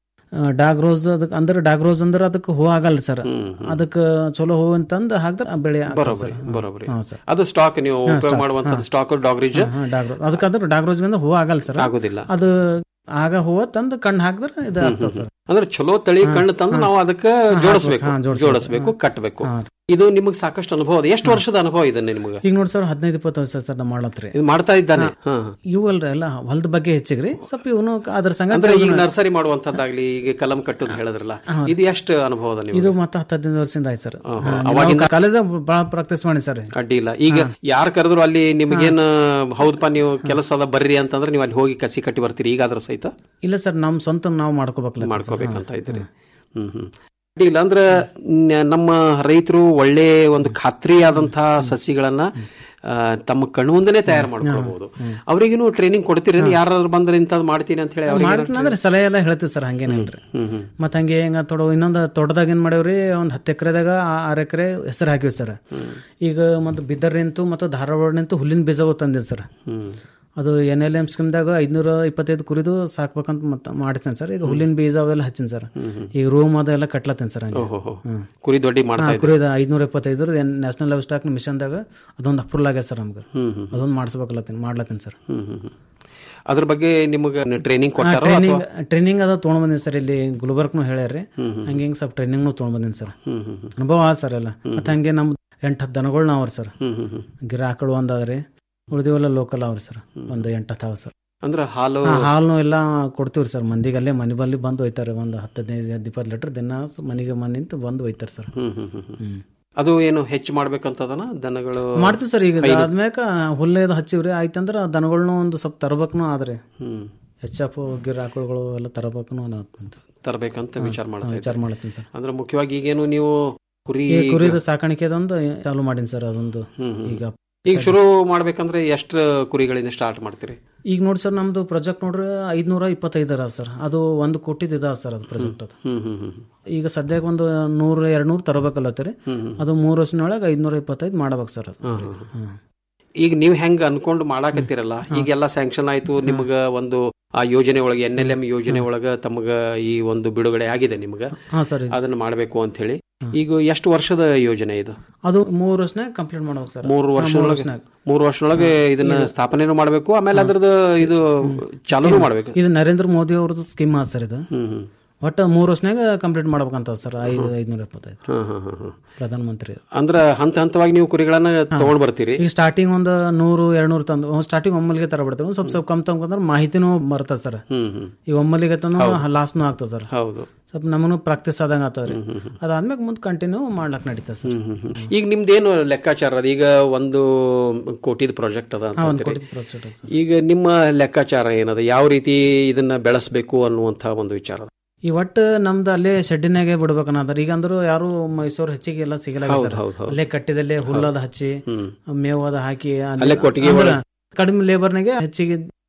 ಡಾಗ್ ರೋಸ್ ಅದಕ್ಕೆ ಅಂದ್ರೆ ಡಾಗ್ ರೋಸ್ ಅಂದ್ರೆ ಅದಕ್ಕೆ ಹೂ ಆಗಲ್ಲ ಸರ್ ಅದಕ್ಕೆ ಚಲೋ ಹೂ ಅಂತಂದು ಹಾಕಿದ್ರೆ ಬೆಳೆ ಆಗ್ತದೆ ಬರೋಬ್ರಿ ಸರ್. ಬರೋಬ್ರಿ ಹಾ, ಸರ್. ಅದು ಸ್ಟಾಕ್ ನೀವು ಹಾ, ಉಪಯೋಗ stock. ಮಾಡುವಂತದ್ದು ಹಾ. ಸ್ಟಾಕ್ ಡಾಗ್ರಿಜ್ ಹಾ, ಹಾ, ಡಾಗ್ ರೋಸ್ ಅದಕ್ಕಂದ್ರೆ ಡಾಗ್ ರೋಸ್ಗಿಂದ ಹೂ ಆಗಲ್ಲ ಸರ್ ಆಗೋದಿಲ್ಲ. ಅದು ಆಗ ಹೂವ ತಂದು ಕಣ್ಣು ಹಾಕಿದ್ರೆ ಇದು ಆಗ್ತದೆ ಸರ್ ಅಂದ್ರೆ ಚಲೋ ತಳಿ ಹಾ, ಕಣ್ಣು ತಂದು ಹಾ. ನಾವು ಅದಕ್ಕೆ ಹಾ, ಜೋಡಿಸ್ಬೇಕು ಹಾ, ಜೋಡಿಸ್ಬೇಕು. ಜೋಡಿಸ್ಬೇಕು ಹಾ. ಕಟ್ಟಬೇಕು ಹಾ. ಇದು ನಿಮಗೆ ಸಾಕಷ್ಟು ಅನುಭವ ಅದ ಎಷ್ಟು ವರ್ಷದ ಅನುಭವ ಇದೆ ನಿಮ್ಗೆ ಈಗ ನೋಡಿ ಸರ್ ಹದಿನೈದು ಇಪ್ಪತ್ತು ವರ್ಷ ಸರ್ ನಾ ಮಾಡತ್ರಿ ಇದು ಮಾಡ್ತಾ ಇದ್ದಾನೆ ಹಾ. ಇವು ಅಲ್ರಿ ಎಲ್ಲ ಹೊಲದ ಬಗ್ಗೆ ಹೆಚ್ಚಿಗ್ರಿ ಸ್ವಲ್ಪ ಇವನು ಅದ್ರ ಸಂಗ ಅಂದ್ರೆ ಈಗ ನರ್ಸರಿ ಮಾಡುವಂತದ್ದಾಗ್ಲಿ ಈಗ ಕಲಂ ಕಟ್ಟೋದು ಹೇಳಿದ್ರಲ್ಲ ಇದು ಎಷ್ಟು ಅನುಭವ ಅದ ಇದು ನಿಮ್ಗೆ ಮತ್ತೆ ಹತ್ತು ಹದಿನೈದು ವರ್ಷದಿಂದ ಆಯ್ತು ಸರ್ ಆಹಾ. ಅವಾಗಿಂದ- ಕಾಲೇಜಾಗ ಬಹಳ ಪ್ರಾಕ್ಟೀಸ್ ಮಾಡಿ ಸರ್ ಅಡ್ಡಿ ಇಲ್ಲ ಈಗ ಯಾರು ಕರೆದ್ರು ಅಲ್ಲಿ ನಿಮಗೇನು ಹೌದಪ್ಪ ನೀವು ಕೆಲಸ ಅದ ಬರ್ರಿ ಅಂತಂದ್ರೆ ನೀವು ಅಲ್ಲಿ ಹೋಗಿ ಕಸಿ ಕಟ್ಟಿ ಬರ್ತೀರಿ ಈಗಾದ್ರೂ ಸಹಿತ ಇಲ್ಲ ಸರ್ ನಮ್ ಸ್ವಂತ ನಾವು ಮಾಡ್ಕೋಬೇಕಲ್ಲ ಮಾಡ್ಕೋಬೇಕಂತ ಇದ್ದೀರಿ ಹ್ಮ್ ಹ್ಮ್ ಅಡ್ಡಿ ಇಲ್ಲ ಅಂದ್ರೆ ನ- ನಮ್ಮ ರೈತರು ಒಳ್ಳೆ ಒಂದು ಖಾತ್ರಿಯಾದಂತಹ ಸಸಿಗಳನ್ನ ಆ, ತಮ್ಮ ಕಣ್ಣು ಮುಂದೆನೆ ತಯಾರು ಮಾಡ್ಕೊಳ್ಬಹುದು ಅವರಿಗೂ ಟ್ರೈನಿಂಗ್ ಕೊಡ್ತೀರಿ ಯಾರು ಬಂದ್ರೆ ಇಂಥದ್ದು ಮಾಡ್ತೀನಿ ಅಂತ ಹೇಳಿ ಅವ್ರಿಗೆ ಮಾಡ್ತೀನಿ ಅಂದ್ರೆ ಸಲಹೆ ಎಲ್ಲ ಹೇಳ್ತೀವಿ ಸರ್ ಹಂಗೇನಿಲ್ರಿ ಮತ್ತ ಹಂಗೆ ಹೆಂಗ ತೊಡ ಇನ್ನೊಂದು ತೋಟದಾಗ ಏನ್ ಮಾಡೇವ್ರಿ ಒಂದ್ ಹತ್ತು ಎಕರೆದಾಗ ಆರು ಎಕರೆ ಹೆಸರು ಹಾಕಿವಿ ಸರ್ ಈಗ ಮತ್ತೆ ಬಿದರ್ ನಿಂತು ಮತ್ತು ಧಾರವಾಡ ನಿಂತು ಹುಲ್ಲಿನ ಬೀಜಗಳು ತಂದಿದ್ ಸರ್ ಅದು ಎನ್ ಎಲ್ ಎಂ ಸ್ಕೀಮ್ದಾಗ ಐದ್ನೂರ ಇಪ್ಪತ್ತೈದು ಕುರಿದು ಸಾಕ್ಬೇಕಂತ ಮತ್ತೆ ಮಾಡಿಸ್ತೇನೆ ಸರ್ ಈಗ ಹುಲ್ಲಿನ ಬೀಜ ಅವೆಲ್ಲ ಹಚ್ಚಿನ ಸರ್ ಈಗ ರೂಮ್ ಅದೆಲ್ಲ ಕಟ್ಲತ್ತೇನೆ ಸರ್ ಹಂಗೆ ಓಹೋ ಹ್ಮ್. ಕುರಿ ದೊಡ್ಡಿ ಮಾಡ್ತಾ ಹಾ, ಇದ್ದೀರಿ. ಕುರಿದ ಐದ್ನೂರ ಎಪ್ಪತ್ತೈದು ನ್ಯಾಷನಲ್ ಲೆವೆಲ್ ಸ್ಟಾಕ್ ಮಿಷನ್ದಾಗ ಅದೊಂದು ಅಪ್ರೂವಲ್ ಆಗ್ಯದ ಸರ್ ನಮ್ಗೆ ಹ್ಮ್, ಹ್ಮ್. ಅದೊಂದು ಮಾಡಿಸ್ಬೇಕಲ್ಲತ್ತೀನಿ ಮಾಡ್ಲತ್ತೀನಿ ಸರ್ ಹ್ಮ್ ಹ್ಮ್ ಹ್ಮ್. ಅದ್ರ ಬಗ್ಗೆ ನಿಮಗೆ ಟ್ರೈನಿಂಗ್ ಕೊಟ್ಟಾರೋ ಟ್ರೈನಿಂಗ್ ಅಥವಾ ಟ್ರೈನಿಂಗ್ ಅದ ತೊಗೊಂಡ್ ಬಂದಿನಿ ಸರ್ ಇಲ್ಲಿ ಗುಲ್ಬರ್ಗ್ನು ಹೇಳ್ಯಾರ್ರಿ ಹ್ಮ್, ಹ್ಮ್. ಹಂಗೆ ಹಿಂಗೆ ಸ್ವಲ್ಪ ಟ್ರೈನಿಂಗ್ನು ತೊಗೊಂಡ್ ಬಂದಿನಿ ಸರ್ ಹ್ಮ್, ಹ್ಮ್, ಹ್ಮ್. ಅನುಭವ ಆ ಸರ್ ಎಲ್ಲ ಮತ್ತೆ ಹಂಗೆ ನಮ್ ಎಂಟು ಹತ್ತು ದನಗಳು ಅವ್ರಿ ಸರ್ ಹ್ಮ್, ಹ್ಮ್, ಹ್ಮ್. ಗಿರ ಆಕಳು ಒಂದ್ ಅದ್ರಿ ಉಳಿದಿವೆಲ್ಲ ಲೋಕಲ್ ಅವ್ರಿ ಸರ್ ಒಂದು ಎಂಟು ಹತ್ತು ಅವ ಸರ್ ಅಂದ್ರೆ ಹಾಲು ಹಾ, ಹಾಲ್ನು ಎಲ್ಲ ಕೊಡ್ತೀವ್ರಿ ಸರ್ ಮಂದಿಗೆ ಅಲ್ಲೇ ಮನೆ ಬಲ್ಲಿ ಬಂದು ಒಯ್ತಾರೆ ಒಂದು ಹತ್ತು ಹದಿನೈದು ಇಪ್ಪತ್ತು ಲೀಟರ್ ದಿನ ಸ- ಮನೆಗೆ ಮನೆ ನಿಂತು ಬಂದು ಒಯ್ತಾರೆ ಸರ್ ಹ್ಮ್, ಹ್ಮ್, ಹ್ಮ್, ಹ್ಮ್. ಅದು ಏನು ಹೆಚ್ಚು ಮಾಡ್ಬೇಕಂತದನ ದನಗಳು ಮಾಡ್ತೀವಿ ಸರ್ ಈಗ ಐದು- ಆದ್ಮ್ಯಾಕ ಹುಲ್ಲೇದು ಹಚ್ಚಿವ್ರಿ ಆಯ್ತಂದ್ರ ದನಗಳ್ನು ಒಂದು ಸ್ವಲ್ಪ ತರಬೇಕನು ಆದ್ರಿ ಹ್ಮ್. ಹೆಚ್ಚಪ್ ಗಿರ ಆಕಳುಗಳು ಎಲ್ಲ ತರಬೇಕನು ತರಬೇಕಂತ ವಿಚಾರ ಮಾಡ್ತಾ ವಿಚಾರ ಇದ್ದೀರಿ. ಮಾಡ್ತೀನಿ ಸರ್ ಅಂದ್ರೆ ಮುಖ್ಯವಾಗಿ ಈಗೇನು ನೀವು ಕುರಿ ಈ ಕುರಿದು ಸಾಕಾಣಿಕೆ ಅದೊಂದು ಚಾಲು ಮಾಡೀನಿ ಸರ್ ಅದೊಂದು ಹ್ಮ್, ಹ್ಮ್. ಈಗ ಈಗ ಶುರು ಮಾಡ್ಬೇಕಂದ್ರೆ ಎಷ್ಟು ಕುರಿಗಳಿಂದ ಸ್ಟಾರ್ಟ್ ಮಾಡ್ತೀರಿ ಈಗ ನೋಡಿ ಸರ್ ನಮ್ದು ಪ್ರಾಜೆಕ್ಟ್ ನೋಡ್ರಿ ಐದ್ನೂರ ಇಪ್ಪತ್ತೈದು ಅದ ಸರ್ ಅದು ಒಂದು ಕೋಟಿದ ಇದ ಸರ್ ಅದು ಪ್ರಾಜೆಕ್ಟ್ ಅದು ಹ್ಮ್ ಹ್ಮ್ ಹ್ಮ್ ಈಗ ಸದ್ಯಕ್ಕೆ ಒಂದು ನೂರ ಎರಡ್ ನೂರು ತರಬೇಕಲ್ಲತ್ತೀರಿ ಹ್ಮ್, ಹ್ಮ್. ಅದು ಮೂರು ವರ್ಷನೊಳಗೆ ಐದ್ನೂರ ಇಪ್ಪತ್ತೈದು ಮಾಡ್ಬೇಕು ಸರ್ ಅದು ಹ್ಮ್, ಹ್ಮ್, ಹ್ಮ್. ಹ್ಮ್. ಈಗ ನೀವ್ ಹೆಂಗ್ ಅನ್ಕೊಂಡು ಮಾಡಾಕತ್ತೀರಲ್ಲ ಈಗೆಲ್ಲ ಸ್ಯಾಂಕ್ಷನ್ ಆಯ್ತು ನಿಮ್ಗ ಒಂದು ಆ ಯೋಜನೆ ಒಳಗೆ ಎನ್ ಎಲ್ ಎಂ ಯೋಜನೆ ಒಳಗ ತಮಗ ಈ ಒಂದು ಬಿಡುಗಡೆ ಆಗಿದೆ ನಿಮ್ಗ ಹಾ ಸರ್ ಅದನ್ನ ಮಾಡಬೇಕು ಅಂತ ಹೇಳಿ ಈಗ ಎಷ್ಟು ವರ್ಷದ ಯೋಜನೆ ಇದು ಅದು ಮೂರು ವರ್ಷನಾಗ ಕಂಪ್ಲೀಟ್ ಮಾಡ್ಬೇಕು ಸರ್ ಮೂರು ಹಾ, ವರ್ಷ ಮೂರು ಒಳಗೆ ವರ್ಷನಾಗ. ಮೂರು ವರ್ಷದೊಳಗೆ ಇದನ್ನ ಸ್ಥಾಪನೆನೂ ಮಾಡಬೇಕು ಆಮೇಲೆ ಅದ್ರದ್ದು ಇದು ಚಾಲೂನು ಮಾಡ್ಬೇಕು ಇದು ನರೇಂದ್ರ ಮೋದಿ ಅವ್ರದ್ದು ಸ್ಕೀಮ್ ಅದ ಸರ್ ಇದು ಹ್ಮ್ ಹ್ಮ್ ಒಟ್ಟು ಮೂರು ವರ್ಷನಾಗ ಕಂಪ್ಲೀಟ್ ಮಾಡ್ಬೇಕಂತ ಸರ್ ಐದು ಐದ್ನೂರ ಎಪ್ಪತ್ತೈದು ಹ್ಮ್ ಹ್ಮ್ ಹ್ಮ್ ಹ್ಮ್ ಪ್ರಧಾನ ಮಂತ್ರಿ ಅಂದ್ರ ಹಂತ ಹಂತವಾಗಿ ನೀವು ಕುರಿಗಳನ್ನ ತಗೊಂಡ್ ಬರ್ತೀರಿ ಈಗ ಸ್ಟಾರ್ಟಿಂಗ್ ಒಂದು ನೂರು ಎರಡ್ ನೂರು ತಂದು ಸ್ಟಾರ್ಟಿಂಗ್ ಒಮ್ಮಲಿಗೆ ತರ ಬಿಡ್ತೇವೆ ಒಂದ್ ಸ್ವಲ್ಪ ಸ್ವಲ್ಪ ಕಮ್ ತಗೊಂಡ್ರೆ ಮಾಹಿತಿನೂ ಬರ್ತದೆ ಸರ್ ಹ್ಮ್ ಹ್ಮ್ ಈಗ ಒಮ್ಮಲಿಗೆ ತಂದು ಲಾಸ್ನು ಆಗ್ತದೆ ಸರ್ ಹೌದು ಸ್ವಲ್ಪ ನಮಗೂ ಪ್ರಾಕ್ಟೀಸ್ ಆದಂಗ ಆಗ್ತದ್ರಿ ಅದಾದ್ಮೇಲೆ ಮುಂದೆ ಕಂಟಿನ್ಯೂ ಮಾಡ್ಲಕ್ ನಡೀತದೆ ಸರ್ ಹ್ಮ್, ಹ್ಮ್, ಹ್ಮ್. ಈಗ ನಿಮ್ದೇನು ಲೆಕ್ಕಾಚಾರ ಅದ ಈಗ ಒಂದು ಕೋಟಿದ ಪ್ರಾಜೆಕ್ಟ್ ಅದ ಅಂತ ಹಾ, ಒಂದು ಅಂತೀರಿ. ಕೋಟಿದ್ project ಅದ ಈಗ ನಿಮ್ಮ ಲೆಕ್ಕಾಚಾರ ಏನದ ಯಾವ ರೀತಿ ಇದನ್ನ ಬೆಳೆಸಬೇಕು ಅನ್ನುವಂತ ಒಂದು ವಿಚಾರ ಅದ. ಈ ಒಟ್ಟು ನಮ್ದು ಅಲ್ಲೇ ಶೆಡ್ಡಿನಾಗೆ ಬಿಡ್ಬೇಕನ್ನೋದ್ರ ಈಗ ಅಂದ್ರು ಯಾರು ಮೈಸೂರು ಹೆಚ್ಚಿಗೆ ಎಲ್ಲ ಸಿಗಲ್ಲ ಹೌದ್, ಸರ್ ಹೌದ್, ಹೌದ್. ಅಲ್ಲೇ ಕಟ್ಟಿದಲ್ಲೇ ಹುಲ್ಲದ ಹಚ್ಚಿ ಹ್ಮ್. ಮೇವು ಅದ ಹಾಕಿ ಅಲ್ಲಿ- ಅಲ್ಲೇ ಕೊಟ್ಟಿಗೆ ಅಂದ್ರೆ ಒಳಗೆ- ಕಡಿಮೆ ಲೇಬರ್ನಾಗೆ ಹೆಚ್ಚಿಗೆ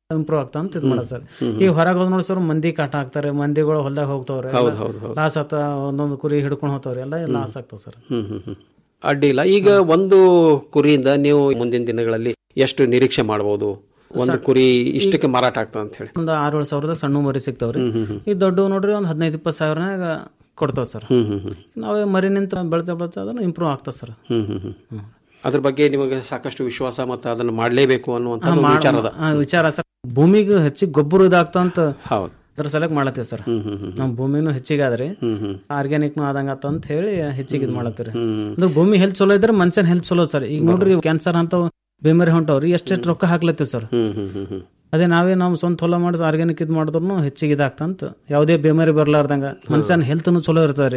ಇಂಪ್ರೂವ್ ಆಗ್ತಾ ಅಂತ ಇದು ಮಾಡೋದು ಸರ್ ಈಗ ಹೊರಗೆ ಹೋದ್ ನೋಡಿ ಸರ್ ಮಂದಿ ಕಾಟ ಹಾಕ್ತಾರೆ ಮಂದಿಗಳು ಹೊಲ್ದಾಗ ಹೋಗ್ತಾವ್ರೆ ಹೌದು, ಹೌದು, ಹೌದು. ಲಾಸ್ ಆತ ಒಂದೊಂದು ಕುರಿ ಹಿಡ್ಕೊಂಡು ಹೋಗ್ತಾವ್ರಿ ಎಲ್ಲ ಲಾಸ್ ಆಗ್ತಾವ ಸರ್ ಹ್ಮ್ ಹ್ಮ್ ಹ್ಮ್ ಅಡ್ಡಿ ಇಲ್ಲ ಈಗ ಒಂದು ಕುರಿಯಿಂದ ನೀವು ಮುಂದಿನ ದಿನಗಳಲ್ಲಿ ಎಷ್ಟು ನಿರೀಕ್ಷೆ ಮಾಡಬಹುದು ಒಂದು ಕುರಿ ಇಷ್ಟಕ್ಕೆ ಮಾರಾಟ ಆಗ್ತದೆ ಅಂತ ಹೇಳಿ ಒಂದು ಆರು ಏಳು ಸಾವಿರದ ಸಣ್ಣ ಮರಿ ಸಿಗ್ತಾವ್ರಿ ಈ ದೊಡ್ಡ ನೋಡ್ರಿ ಒಂದು ಹದಿನೈದು ಇಪ್ಪತ್ತು ಸಾವಿರನಾಗ ಕೊಡ್ತಾವ ಸರ್ ಹ್ಮ್ ಹ್ಮ್ ಹ್ಮ್ ನಾವೇ ಮರಿ ನಿಂತ ಬೆಳ್ತಾ ಬೆಳ್ತಾ ಅದನ್ನ ಇಂಪ್ರೂವ್ ಆಗ್ತದೆ ಸರ್ ಹ್ಮ್ ಹ್ಮ್ ಹ್ಮ್ ಅದ್ರ ಬಗ್ಗೆ ನಿಮಗೆ ಸಾಕಷ್ಟು ವಿಶ್ವಾಸ ಮತ್ತೆ ಅದನ್ನ ಮಾಡಲೇಬೇಕು ಅನ್ನುವಂತ ಒಂದು ವಿಚಾರ ಅದ ಆ, ವಿಚಾರ ಸರ್ ಭೂಮಿಗೆ ಹೆಚ್ಚಿಗೆ ಗೊಬ್ಬರ ಇದಾಗ್ತಾ ಅಂತ ಹೌದು ಅದ್ರ ಸಲಕ್ ಮಾಡತ್ತೀವಿ ಸರ್ ಹ್ಮ್ ಹ್ಮ್ ಹ್ಮ್ ನಮ್ ಭೂಮಿನೂ ಹೆಚ್ಚಿಗೆ ಆದ್ರಿ ಹ್ಮ್ ಹ್ಮ್ ಆರ್ಗ್ಯಾನಿಕ್ನು ಆದಂಗ ಆತ ಅಂತ ಹೇಳಿ ಹೆಚ್ಚಿಗೆ ಇದ್ ಮಾಡತ್ತೀರಿ ಅಂದ್ರೆ ಭೂಮಿ ಹೆಲ್ತ್ ಚಲೋ ಇದ್ರೆ ಮನುಷ್ಯನ ಹೆಲ್ತ್ ಚಲೋ ಸರ್ ಈಗ ನೋಡ್ರಿ ಕ್ಯಾನ್ಸರ್ ಅಂತ ಬೇಮಾರಿ ಹೊಂಟವ್ರಿ ಎಷ್ಟೆಷ್ಟು ರೊಕ್ಕ ಹಾಕ್ಲತ್ತೀವಿ ಸರ್ ಹ್ಮ್ ಹ್ಮ್ ಹ್ಮ್ ಹ್ಮ್ ಅದೇ ನಾವೇ ನಾವು ಸ್ವಂತ ಹೊಲ ಮಾಡಿ ಆರ್ಗ್ಯಾನಿಕ್ ಇದ್ ಮಾಡಿದ್ರು ಹೆಚ್ಚಿಗೆ ಇದಾಗ್ತಂತ ಯಾವುದೇ ಬೇಮಾರಿ ಬರ್ಲಾರ್ದಂಗ ಮನುಷ್ಯನ ಹೆಲ್ತ್ನು ಚಲೋ ಇರ್ತದ್ರಿ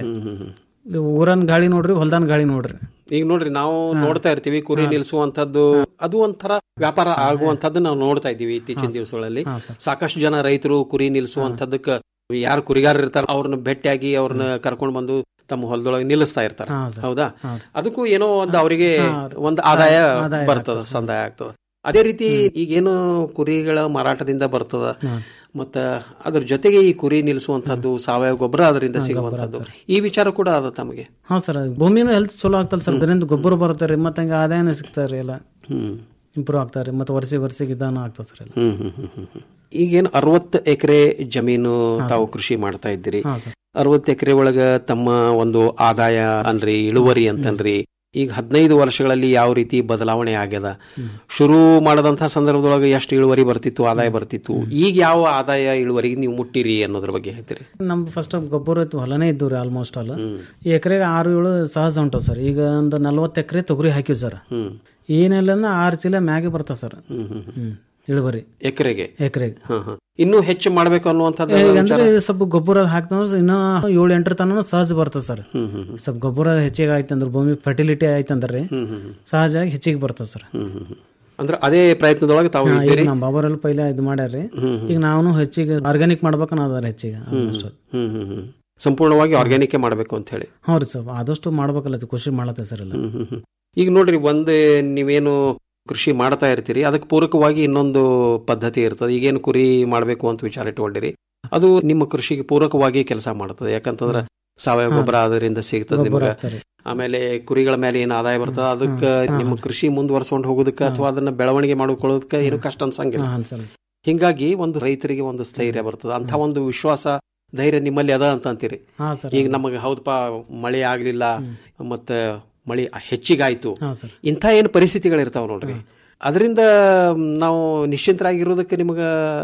ಊರನ್ ಗಾಳಿ ನೋಡ್ರಿ ಹೊಲ್ದಾನ್ ಗಾಳಿ ನೋಡ್ರಿ ಈಗ ನೋಡ್ರಿ ನಾವು ನೋಡ್ತಾ ಇರ್ತೀವಿ ಕುರಿ ನಿಲ್ಸುವಂತದ್ದು ಅದು ಒಂಥರ ವ್ಯಾಪಾರ ಆಗುವಂತದ್ದು ನಾವು ನೋಡ್ತಾ ಇದೀವಿ ಇತ್ತೀಚಿನ ದಿವಸಗಳಲ್ಲಿ ಸಾಕಷ್ಟು ಜನ ರೈತರು ಕುರಿ ನಿಲ್ಸುವಂತದ್ದಕ್ಕ ಯಾರು ಕುರಿಗಾರರು ಇರ್ತಾರ ಅವ್ರನ್ನ ಭೇಟಿಯಾಗಿ ಅವ್ರನ್ನ ಕರ್ಕೊಂಡ್ ಬಂದು ತಮ್ಮ ಹೊಲದೊಳಗೆ ನಿಲ್ಲಿಸ್ತಾ ಇರ್ತಾರೆ ಹಾ, ಸರ್. ಹೌದಾ ಹಾ. ಅದಕ್ಕೂ ಏನೋ ಒಂದು ಅವರಿಗೆ ಒಂದು ಆದಾಯ ಆದಾಯ ಬರ್ತದ ಸಂದಾಯ ಆಗ್ತದ ಅದೇ ರೀತಿ ಈಗೇನು ಕುರಿಗಳ ಮಾರಾಟದಿಂದ ಬರ್ತದ ಮತ್ತ ಅದ್ರ ಜೊತೆಗೆ ಈ ಕುರಿ ನಿಲ್ಲಿಸುವಂತದ್ದು ಸಾವಯವ ಗೊಬ್ಬರ ಅದರಿಂದ ಸಿಗುವಂತದ್ದು ಈ ವಿಚಾರ ಕೂಡ ಅದ ತಮಗೆ ಹಾ ಸರ್ ಭೂಮಿನೂ ಹೆಲ್ತ್ ಚಲೋ ಆಗ್ತಲ್ಲ ಸರ್ ಅದರಿಂದ ಗೊಬ್ಬರ ಬರ್ತಾರೆ ಮತ್ತೆ ಹಂಗ ಆದಾಯನೂ ಸಿಗ್ತಾರೆ ಎಲ್ಲ ಹ್ಮ್ ಇಂಪ್ರೂವ್ ಆಗ್ತಾರೆ ಮತ್ತೆ ವರ್ಷ ವರ್ಷಕ್ಕೆ ಇದಾನ ಆಗ್ತದೆ ಸರ್ ಎಲ್ಲ ಹ್ಮ್ ಹ್ಮ್ ಹ್ಮ್ ಹ್ಮ್ ಹ್ಮ್. ಈಗೇನು ಅರವತ್ತು ಎಕರೆ ಜಮೀನು ತಾವು ಕೃಷಿ ಮಾಡ್ತಾ ಇದ್ದೀರಿ ಹಾ, ಸರ್. ಅರವತ್ತು ಎಕರೆ ಒಳಗ ತಮ್ಮ ಒಂದು ಆದಾಯ ಅನ್ರಿ ಇಳುವರಿ ಅಂತನ್ರಿ ಈಗ ಹದಿನೈದು ವರ್ಷಗಳಲ್ಲಿ ಯಾವ ರೀತಿ ಬದಲಾವಣೆ ಆಗ್ಯದ ಶುರು ಮಾಡದಂತ ಸಂದರ್ಭದೊಳಗೆ ಎಷ್ಟು ಇಳುವರಿ ಬರ್ತಿತ್ತು ಆದಾಯ ಬರ್ತಿತ್ತು ಈಗ ಯಾವ ಆದಾಯ ಇಳುವರಿಗೆ ನೀವು ಮುಟ್ಟಿರಿ ಅನ್ನೋದ್ರ ಬಗ್ಗೆ ಹೇಳ್ತೀರಿ ನಮ್ದು ಫಸ್ಟ್ ಗೊಬ್ಬರ ಇತ್ತು ಹೊಲನೇ ಇದ್ದು ರೀ ಆಲ್ಮೋಸ್ಟ್ ಆಲ್ ಈ ಎಕರೆಗೆ ಆರು ಏಳು ಸಹಜ ಹೊಂಟವ್ ಸರ್ ಈಗ ಒಂದು ನಲ್ವತ್ತು ಎಕರೆ ತೊಗರಿ ಹಾಕಿವಿ ಸರ್ ಹ್ಮ್ ಏನಿಲ್ಲ ಅಂದ್ರೆ ಆರು ಚೀಲ ಮ್ಯಾಗೆ ಬರ್ತದೆ ಸರ್ ಹ್ಮ್ ಹ್ಮ್ ಹ್ಮ್ ಇಳುವರಿ ಎಕರೆಗೆ ಎಕರೆಗೆ ಹಾ ಹಾ ಇನ್ನೂ ಹೆಚ್ಚು ಮಾಡ್ಬೇಕು ಅನ್ನುವಂಥದ್ದು ಅಂದ್ರೆ ಸ್ವಲ್ಪ ಗೊಬ್ಬರ ಹಾಕ್ತಂದ್ರೆ ಇನ್ನೂ ಏಳು ಎಂಟರ ತನಕ ಸಹಜ ಬರ್ತದೆ ಸರ್ ಹ್ಮ್ ಹ್ಮ್ ಹ್ಮ್ ಸ್ವಲ್ಪ ಗೊಬ್ಬರ ಹೆಚ್ಚಿಗೆ ಆಯ್ತಂದ್ರೆ ಭೂಮಿ ಫರ್ಟಿಲಿಟಿ ಆಯ್ತಂದ್ರೆ ಹ್ಮ್ ಹ್ಮ್ ಹ್ಮ್ ಸಹಜವಾಗಿ ಹೆಚ್ಚಿಗೆ ಬರ್ತದೆ ಸರ್ ಹ್ಮ್ ಹ್ಮ್ ಹ್ಮ್. ಅಂದ್ರೆ ಅದೇ ಪ್ರಯತ್ನದೊಳಗೆ ತಾವು ಹಾ, ಈಗ ಇದ್ದೀರಿ ನಮ್ಮ ಬಾಬರೆಲ್ಲ ಪೈಲ ಇದು ಮಾಡ್ಯಾರ್ರಿ ಹ್ಮ್ ಈಗ ನಾವು ಹೆಚ್ಚಿಗೆ ಆರ್ಗ್ಯಾನಿಕ್ ಮಾಡ್ಬೇಕನ್ನೋದಾರ ಹೆಚ್ಚಿಗೆ ಹ್ಮ್ almost all. ಹ್ಮ್ ಹ್ಮ್ ಹ್ಮ್ ಸಂಪೂರ್ಣವಾಗಿ ಆರ್ಗ್ಯಾನಿಕ್ ಮಾಡಬೇಕು ಅಂತ ಹೇಳಿ ಹ್ಞೂ ರೀ ಸರ್ ಆದಷ್ಟು ಮಾಡ್ಬೇಕಲ್ಲ ಖುಷಿ ಮಾಡತ್ತೆ ಸರ್ ಎಲ್ಲ ಹ್ಮ್ ಹ್ಮ್ ಹ್ಮ್. ಈಗ ನೋಡ್ರಿ ಒಂದು ನೀವೇನು ಕೃಷಿ ಮಾಡ್ತಾ ಇರ್ತೀರಿ ಅದಕ್ಕೆ ಪೂರಕವಾಗಿ ಇನ್ನೊಂದು ಪದ್ಧತಿ ಇರ್ತದೆ ಈಗೇನು ಕುರಿ ಮಾಡಬೇಕು ಅಂತ ವಿಚಾರ ಇಟ್ಕೊಂಡಿರಿ ಅದು ನಿಮ್ಮ ಕೃಷಿಗೆ ಪೂರಕವಾಗಿ ಕೆಲಸ ಮಾಡ್ತದೆ ಯಾಕಂತಂದ್ರೆ ಸಾವಯವ ಗೊಬ್ಬರ ಅದರಿಂದ ಸಿಗ್ತದೆ ಗೊಬ್ಬರ ನಿಮ್ಗೆ ಹಾಕ್ತಾರೆ. ಆಮೇಲೆ ಕುರಿಗಳ ಮೇಲೆ ಏನು ಆದಾಯ ಬರ್ತದೆ ಅದಕ್ಕೆ ನಿಮ್ಮ ಕೃಷಿ ಮುಂದುವರ್ಸ್ಕೊಂಡು ಹೋಗೋದಕ್ಕೆ ಅಥವಾ ಅದನ್ನ ಬೆಳವಣಿಗೆ ಮಾಡ್ಕೊಳ್ಳೋದಕ್ಕೆ ಏನು ಕಷ್ಟ ಅನ್ಸಂಗಿಲ್ಲ ಹಾ, ಅನ್ಸಲ್ಲ ಸರ್. ಹಿಂಗಾಗಿ ಒಂದು ರೈತರಿಗೆ ಒಂದು ಸ್ಥೈರ್ಯ ಬರ್ತದೆ ಅಂತ ಒಂದು ವಿಶ್ವಾಸ ಧೈರ್ಯ ನಿಮ್ಮಲ್ಲಿ ಅದ ಅಂತ ಅಂತೀರಿ ಹಾ, ಸರ್. ಈಗ ನಮಗೆ ಹೌದಪ್ಪ ಮಳೆ ಆಗ್ಲಿಲ್ಲ ಮತ್ತೆ ಮಳೆ ಹೆಚ್ಚಿಗಾಯ್ತು ಹಾ, ಸರ್. ಇಂಥ ಏನು ಪರಿಸ್ಥಿತಿಗಳಿರ್ತಾವ ನೋಡ್ರಿ ಅದರಿಂದ ನಾವು ನಿಶ್ಚಿಂತರಾಗಿರೋದಕ್ಕೆ ನಿಮಗ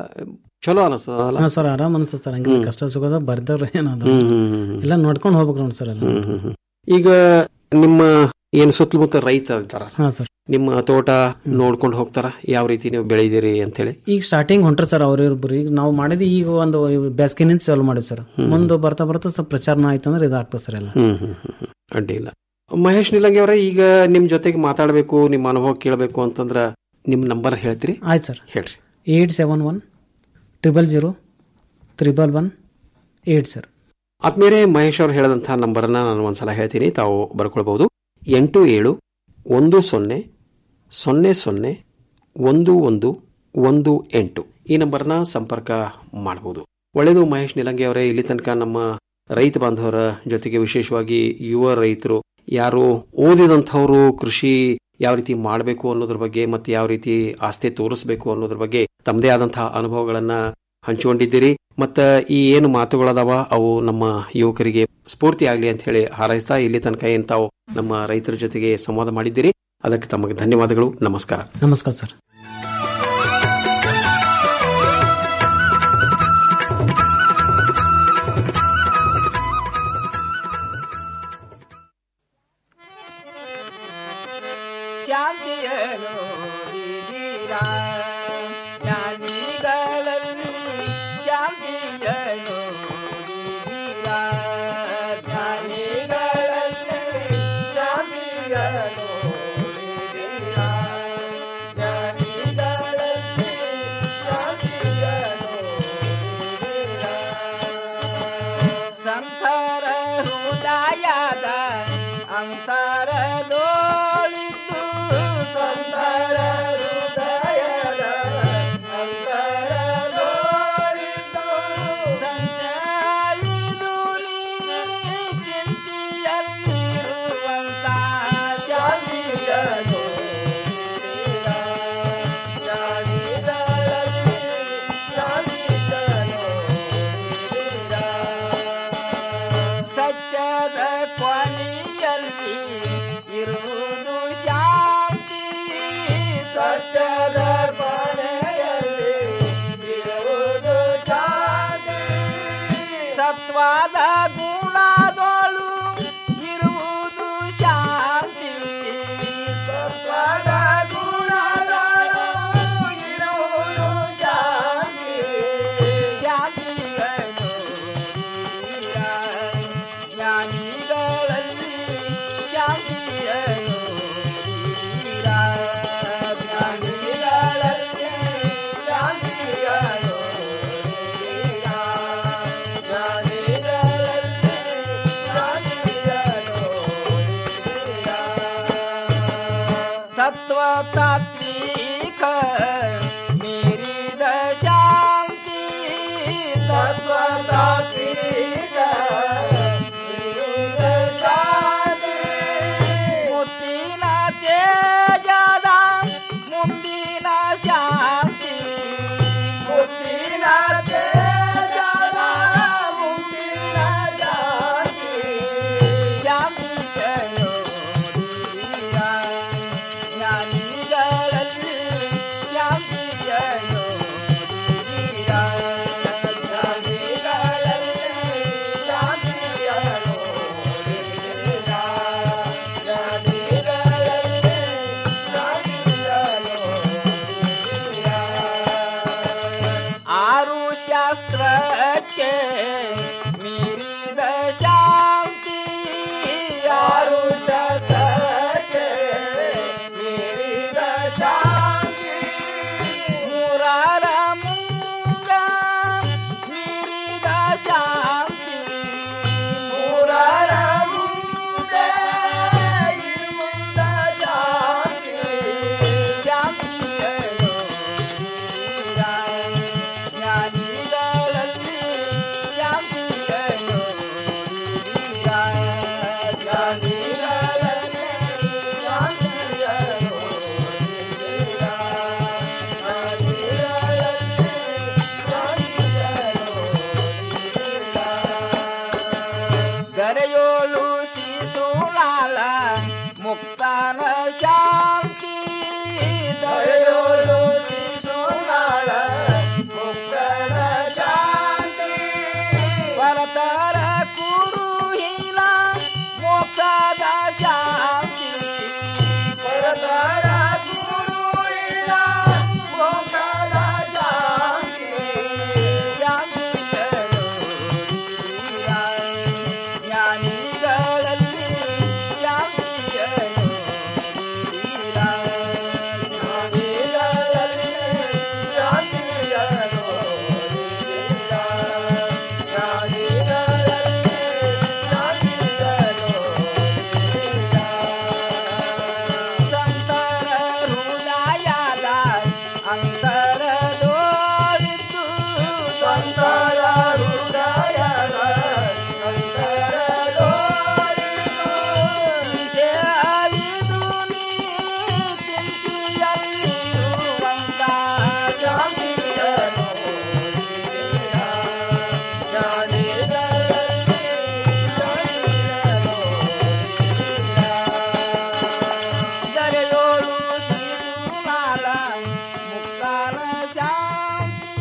ಚಲೋ ಅನಿಸ್ತದಲ್ಲ ಹಾ ಸರ್ ಆರಾಮ್ ಅನ್ಸುತ್ತೆ ಸರ್ ಹಂಗೆ ಕಷ್ಟ ಸುಖದ ಬರ್ದವ್ರ ಏನದು ಹ್ಮ್, ಹ್ಮ್, ಹ್ಮ್, ಹ್ಮ್. ಎಲ್ಲ ನೋಡ್ಕೊಂಡು ಹೋಗ್ಬೇಕು ನೋಡಿ ಸರ್ ಎಲ್ಲ ಹ್ಮ್, ಹ್ಮ್, ಹ್ಮ್. ಈಗ ನಿಮ್ಮ ಏನು ಸುತ್ತಮುತ್ತ ರೈತ ಇದ್ದಾರ ಹಾ ಸರ್ ನಿಮ್ಮ ತೋಟ ನೋಡ್ಕೊಂಡು ಹೋಗ್ತಾರ ಯಾವ ರೀತಿ ನೀವು ಬೆಳೆದಿರಿ ಅಂತ ಹೇಳಿ ಈಗ ಸ್ಟಾರ್ಟಿಂಗ್ ಹೊಂಟ್ರ ಸರ್ ಅವ್ರಿಬ್ರು ಈಗ ನಾವು ಮಾಡಿದ್ದು ಈಗ ಒಂದು ಬೇಸಿಗೆನಿಂದ ಚಾಲು ಮಾಡಿವಿ ಸರ್ ಮುಂದೆ ಬರ್ತಾ ಬರ್ತಾ ಸ್ವಲ್ಪ ಪ್ರಚಾರನ ಆಯ್ತು ಅಂದ್ರೆ ಇದಾಗ್ತದೆ ಸರ್ ಎಲ್ಲ ಹ್ಮ್ ಹ್ಮ್ ಹ್ಮ್ ಹ್ಮ್. ಅಡ್ಡಿ ಇಲ್ಲ ಮಹೇಶ್ ನಿಲಂಗಿ ಅವರೇ ಈಗ ನಿಮ್ ಜೊತೆಗೆ ಮಾತಾಡಬೇಕು ನಿಮ್ಮ ಅನುಭವ ಕೇಳಬೇಕು ಅಂತಂದ್ರ ನಿಮ್ ನಂಬರ್ ಹೇಳ್ತೀರಿ ಆಯ್ತು ಸರ್ ಹೇಳ್ರಿ eight seven one triple zero triple one eight sir ಆದ್ಮೇಲೆ ಮಹೇಶ್ ಅವ್ರು ಹೇಳಿದಂಥ ನಂಬರನ್ನ ನಾನು ಒಂದ್ಸಲ ಹೇಳ್ತೀನಿ ತಾವು ಬರ್ಕೊಳ್ಬಹುದು ಎಂಟು ಏಳು ಒಂದು ಸೊನ್ನೆ ಸೊನ್ನೆ ಸೊನ್ನೆ ಒಂದು ಒಂದು ಒಂದು ಎಂಟು ಈ ನಂಬರ್ನ ಸಂಪರ್ಕ ಮಾಡಬಹುದು ಒಳ್ಳೆಯದು ಮಹೇಶ್ ನಿಲಂಗಿ ಅವರೇ ಇಲ್ಲಿ ತನಕ ನಮ್ಮ ರೈತ ಬಾಂಧವರ ಜೊತೆಗೆ ವಿಶೇಷವಾಗಿ ಯುವ ರೈತರು ಯಾರು ಓದಿದಂಥವರು ಕೃಷಿ ಯಾವ ರೀತಿ ಮಾಡಬೇಕು ಅನ್ನೋದ್ರ ಬಗ್ಗೆ ಮತ್ತೆ ಯಾವ ರೀತಿ ಆಸ್ತಿ ತೋರಿಸಬೇಕು ಅನ್ನೋದ್ರ ಬಗ್ಗೆ ತಮ್ಮದೇ ಆದಂತಹ ಅನುಭವಗಳನ್ನ ಹಂಚಿಕೊಂಡಿದ್ದೀರಿ ಮತ್ತ ಈ ಏನು ಮಾತುಗಳದಾವ ಅವು ನಮ್ಮ ಯುವಕರಿಗೆ ಸ್ಫೂರ್ತಿ ಆಗ್ಲಿ ಅಂತ ಹೇಳಿ ಹಾರೈಸ್ತಾ ಇಲ್ಲಿ ತನಕ ಏನ್ ತಾವು ನಮ್ಮ ರೈತರ ಜೊತೆಗೆ ಸಂವಾದ ಮಾಡಿದ್ದೀರಿ ಅದಕ್ಕೆ ತಮಗೆ ಧನ್ಯವಾದಗಳು ನಮಸ್ಕಾರ ನಮಸ್ಕಾರ ಸರ್ ಶಾಂತಿಯನು ನೀಡಿರ ಜ್ಞಾನಿಗಳಲ್ಲಿ ಶಾಂತಿಯನು ನೀಡಿರ ಜ್ಞಾನಿಗಳಲ್ಲಿ ಶಾಂತಿಯನು ನೀಡಿರ ಜ್ಞಾನಿಗಳಲ್ಲಿ ಶಾಂತಿಯನು ನೀಡಿರ ಸಂತರ ಹೃದಯದ ಅಂತರದೋಳಿದ್ದು ಸಂತರ ಹೃದಯದ ಅಂತರದೋಳಿದ್ದು ಸತ್ವಾದ ಗುಣದೋಳು ಇರುವುದು ಶಾಂತಿ ಸತ್ವಾದ ಗುಣದೋಳು ಇರುವುದು ಶಾಂತಿ ಶಾಂತಿಯನ್ನು ಜ್ಞಾನಿಗಳಲ್ಲಿ ಶಾಂತಿಯನ್ನು ಜ್ಞಾನಿಗಳಲ್ಲಿ ಶಾಂತಿಯನ್ನು ತತ್ವ ತಾತ್ವಿಕ ಮೀರಿದ ಶಾಂತಿ ತತ್ವ ತಾತ್ವಿಕ ಮೀರಿದ ಶಾಂತಿ ಮುತ್ತಿನ ತೇಜದ ಮುಂದಿನ ಶಾಂತಿ ಮುತ್ತಿನ ತೇಜದ ಮುಂದಿನ ಶಾಂತಿ ಶಾಂತಿಯನ್ನು ಜ್ಞಾನಿಗಳಲ್ಲಿ ಶಾಂತಿಯನ್ನು ಜ್ಞಾನಿಗಳಲ್ಲಿ ಶಾಂತಿಯನ್ನು ಆರು ಶಾಸ್ತ್ರಕ್ಕೆ ಮೀರಿದ ಶಾಂತಿ ಆರು ಶಾಸ್ತ್ರಕ್ಕೆ ಮೀರಿದ ಶಾಂತಿ ಮೂರರ ಮುಂಗ ಮೀರಿದ ಶಾಂತಿ ಮೂರರ ಮುಂದೆ ಇರುವುದ ಶಾಂತಿ ಶಾಂತಿಯನ್ನು ಜ್ಞಾನಿಗಳಲ್ಲಿ ಶಾಂತಿಯನ್ನು ಜ್ಞಾನಿಗಳಲ್ಲಿ ಶಾಂತಿಯನ್ನು ಗರೆಯೋಳು ಶಿಶುಲಾಲ ಮುಕ್ತಾನ ಶಾಂತಿ ಗರೆಯೋಳು ಶಿಶುಲಾಲ ಮುಕ್ತಾನ ಶಾಂತಿ ಭರತರ ಕುರುಹಿಲ ಮೋಕ್ಷದ ಶಾಂತಿ ಭರತರ ಕುರುಹಿಲ ಮೋಕ್ಷದ ಶಾಂತಿ ಶಾಂತಿಯನ್ನು ಜ್ಞಾನಿಗಳಲ್ಲಿ ಶಾಂತಿಯನ್ನು ಜ್ಞಾನಿಗಳಲ್ಲಿ ಶಾಂತಿಯನ್ನು ಸಂತರ ಹೃದಯದ ಅಂತರದೋಳಿದ್ದು ಸಂತರ ಹೃದಯದ ಅಂತರದೋಳಿದ್ದು ಚಿಂತೆ ಅರಿದು ನೀ ಚಿಂತೆಯಲ್ಲಿರುವಂತ ಶಾಂತಿಯನ್ನು ದರೆಯೋಳು ಶಿಶುಲಾಲ ಮುಕ್ತಾನ ಶಾಂತಿ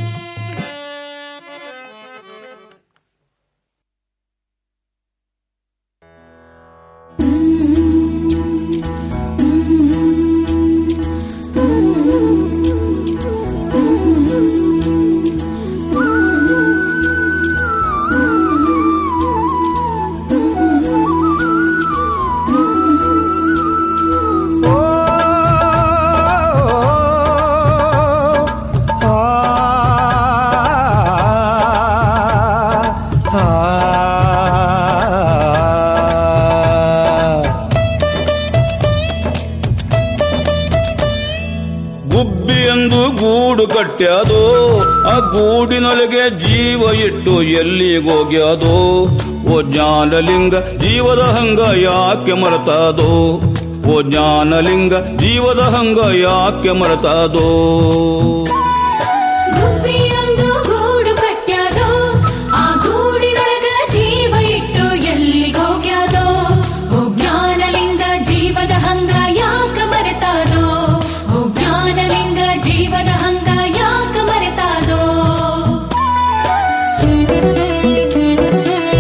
ಗುಬ್ಬಿ ಎಂದು ಗೂಡು ಕಟ್ಟ್ಯಾದೋ ಆ ಗೂಡಿನೊಳಗೆ ಜೀವ ಇಟ್ಟು ಎಲ್ಲಿಗೋಗ್ಯಾದೋ ಓ ಜ್ಞಾನಲಿಂಗ ಜೀವದ ಹಂಗ ಯಾಕೆ ಮರೆತಾದೋ ಓ ಜ್ಞಾನಲಿಂಗ ಜೀವದ ಹಂಗ ಯಾಕೆ ಮರೆತಾದೋ ಗುಬ್ಬಿಯೊಂದು ಗೂಡು ಕಟ್ಟ್ಯಾದೋ ಆ ಗೂಡಿನೊಳಗ ಜೀವ ಇಟ್ಟು ಎಲ್ಲಿಗ್ ಹೋಗ್ಯಾದೋ ಓ ಜ್ಞಾನಲಿಂಗ ಜೀವದ ಹಂಗ ಯಾಕ ಮರೆತಾದೋ ಓ ಜ್ಞಾನಲಿಂಗ ಜೀವದ ಹಂಗ ಯಾಕ ಮರೆತಾದೋ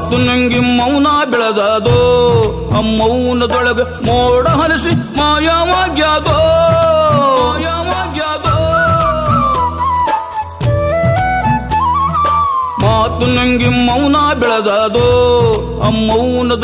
ಮಾತು ನಂಗಿ ಮೌನ ಬೆಳೆದದೋ ಆ ಮೌನದೊಳಗ ಮೋಡ ಹರಿಸಿ ಮಾಯವಾಗ್ಯಾದೋ ಮಾಯವಾಗ್ಯಾದೋ ಮಾತು ನಂಗಿ ಮೌನ ಬೆಳೆದದೋ ಆ ಮೌನದ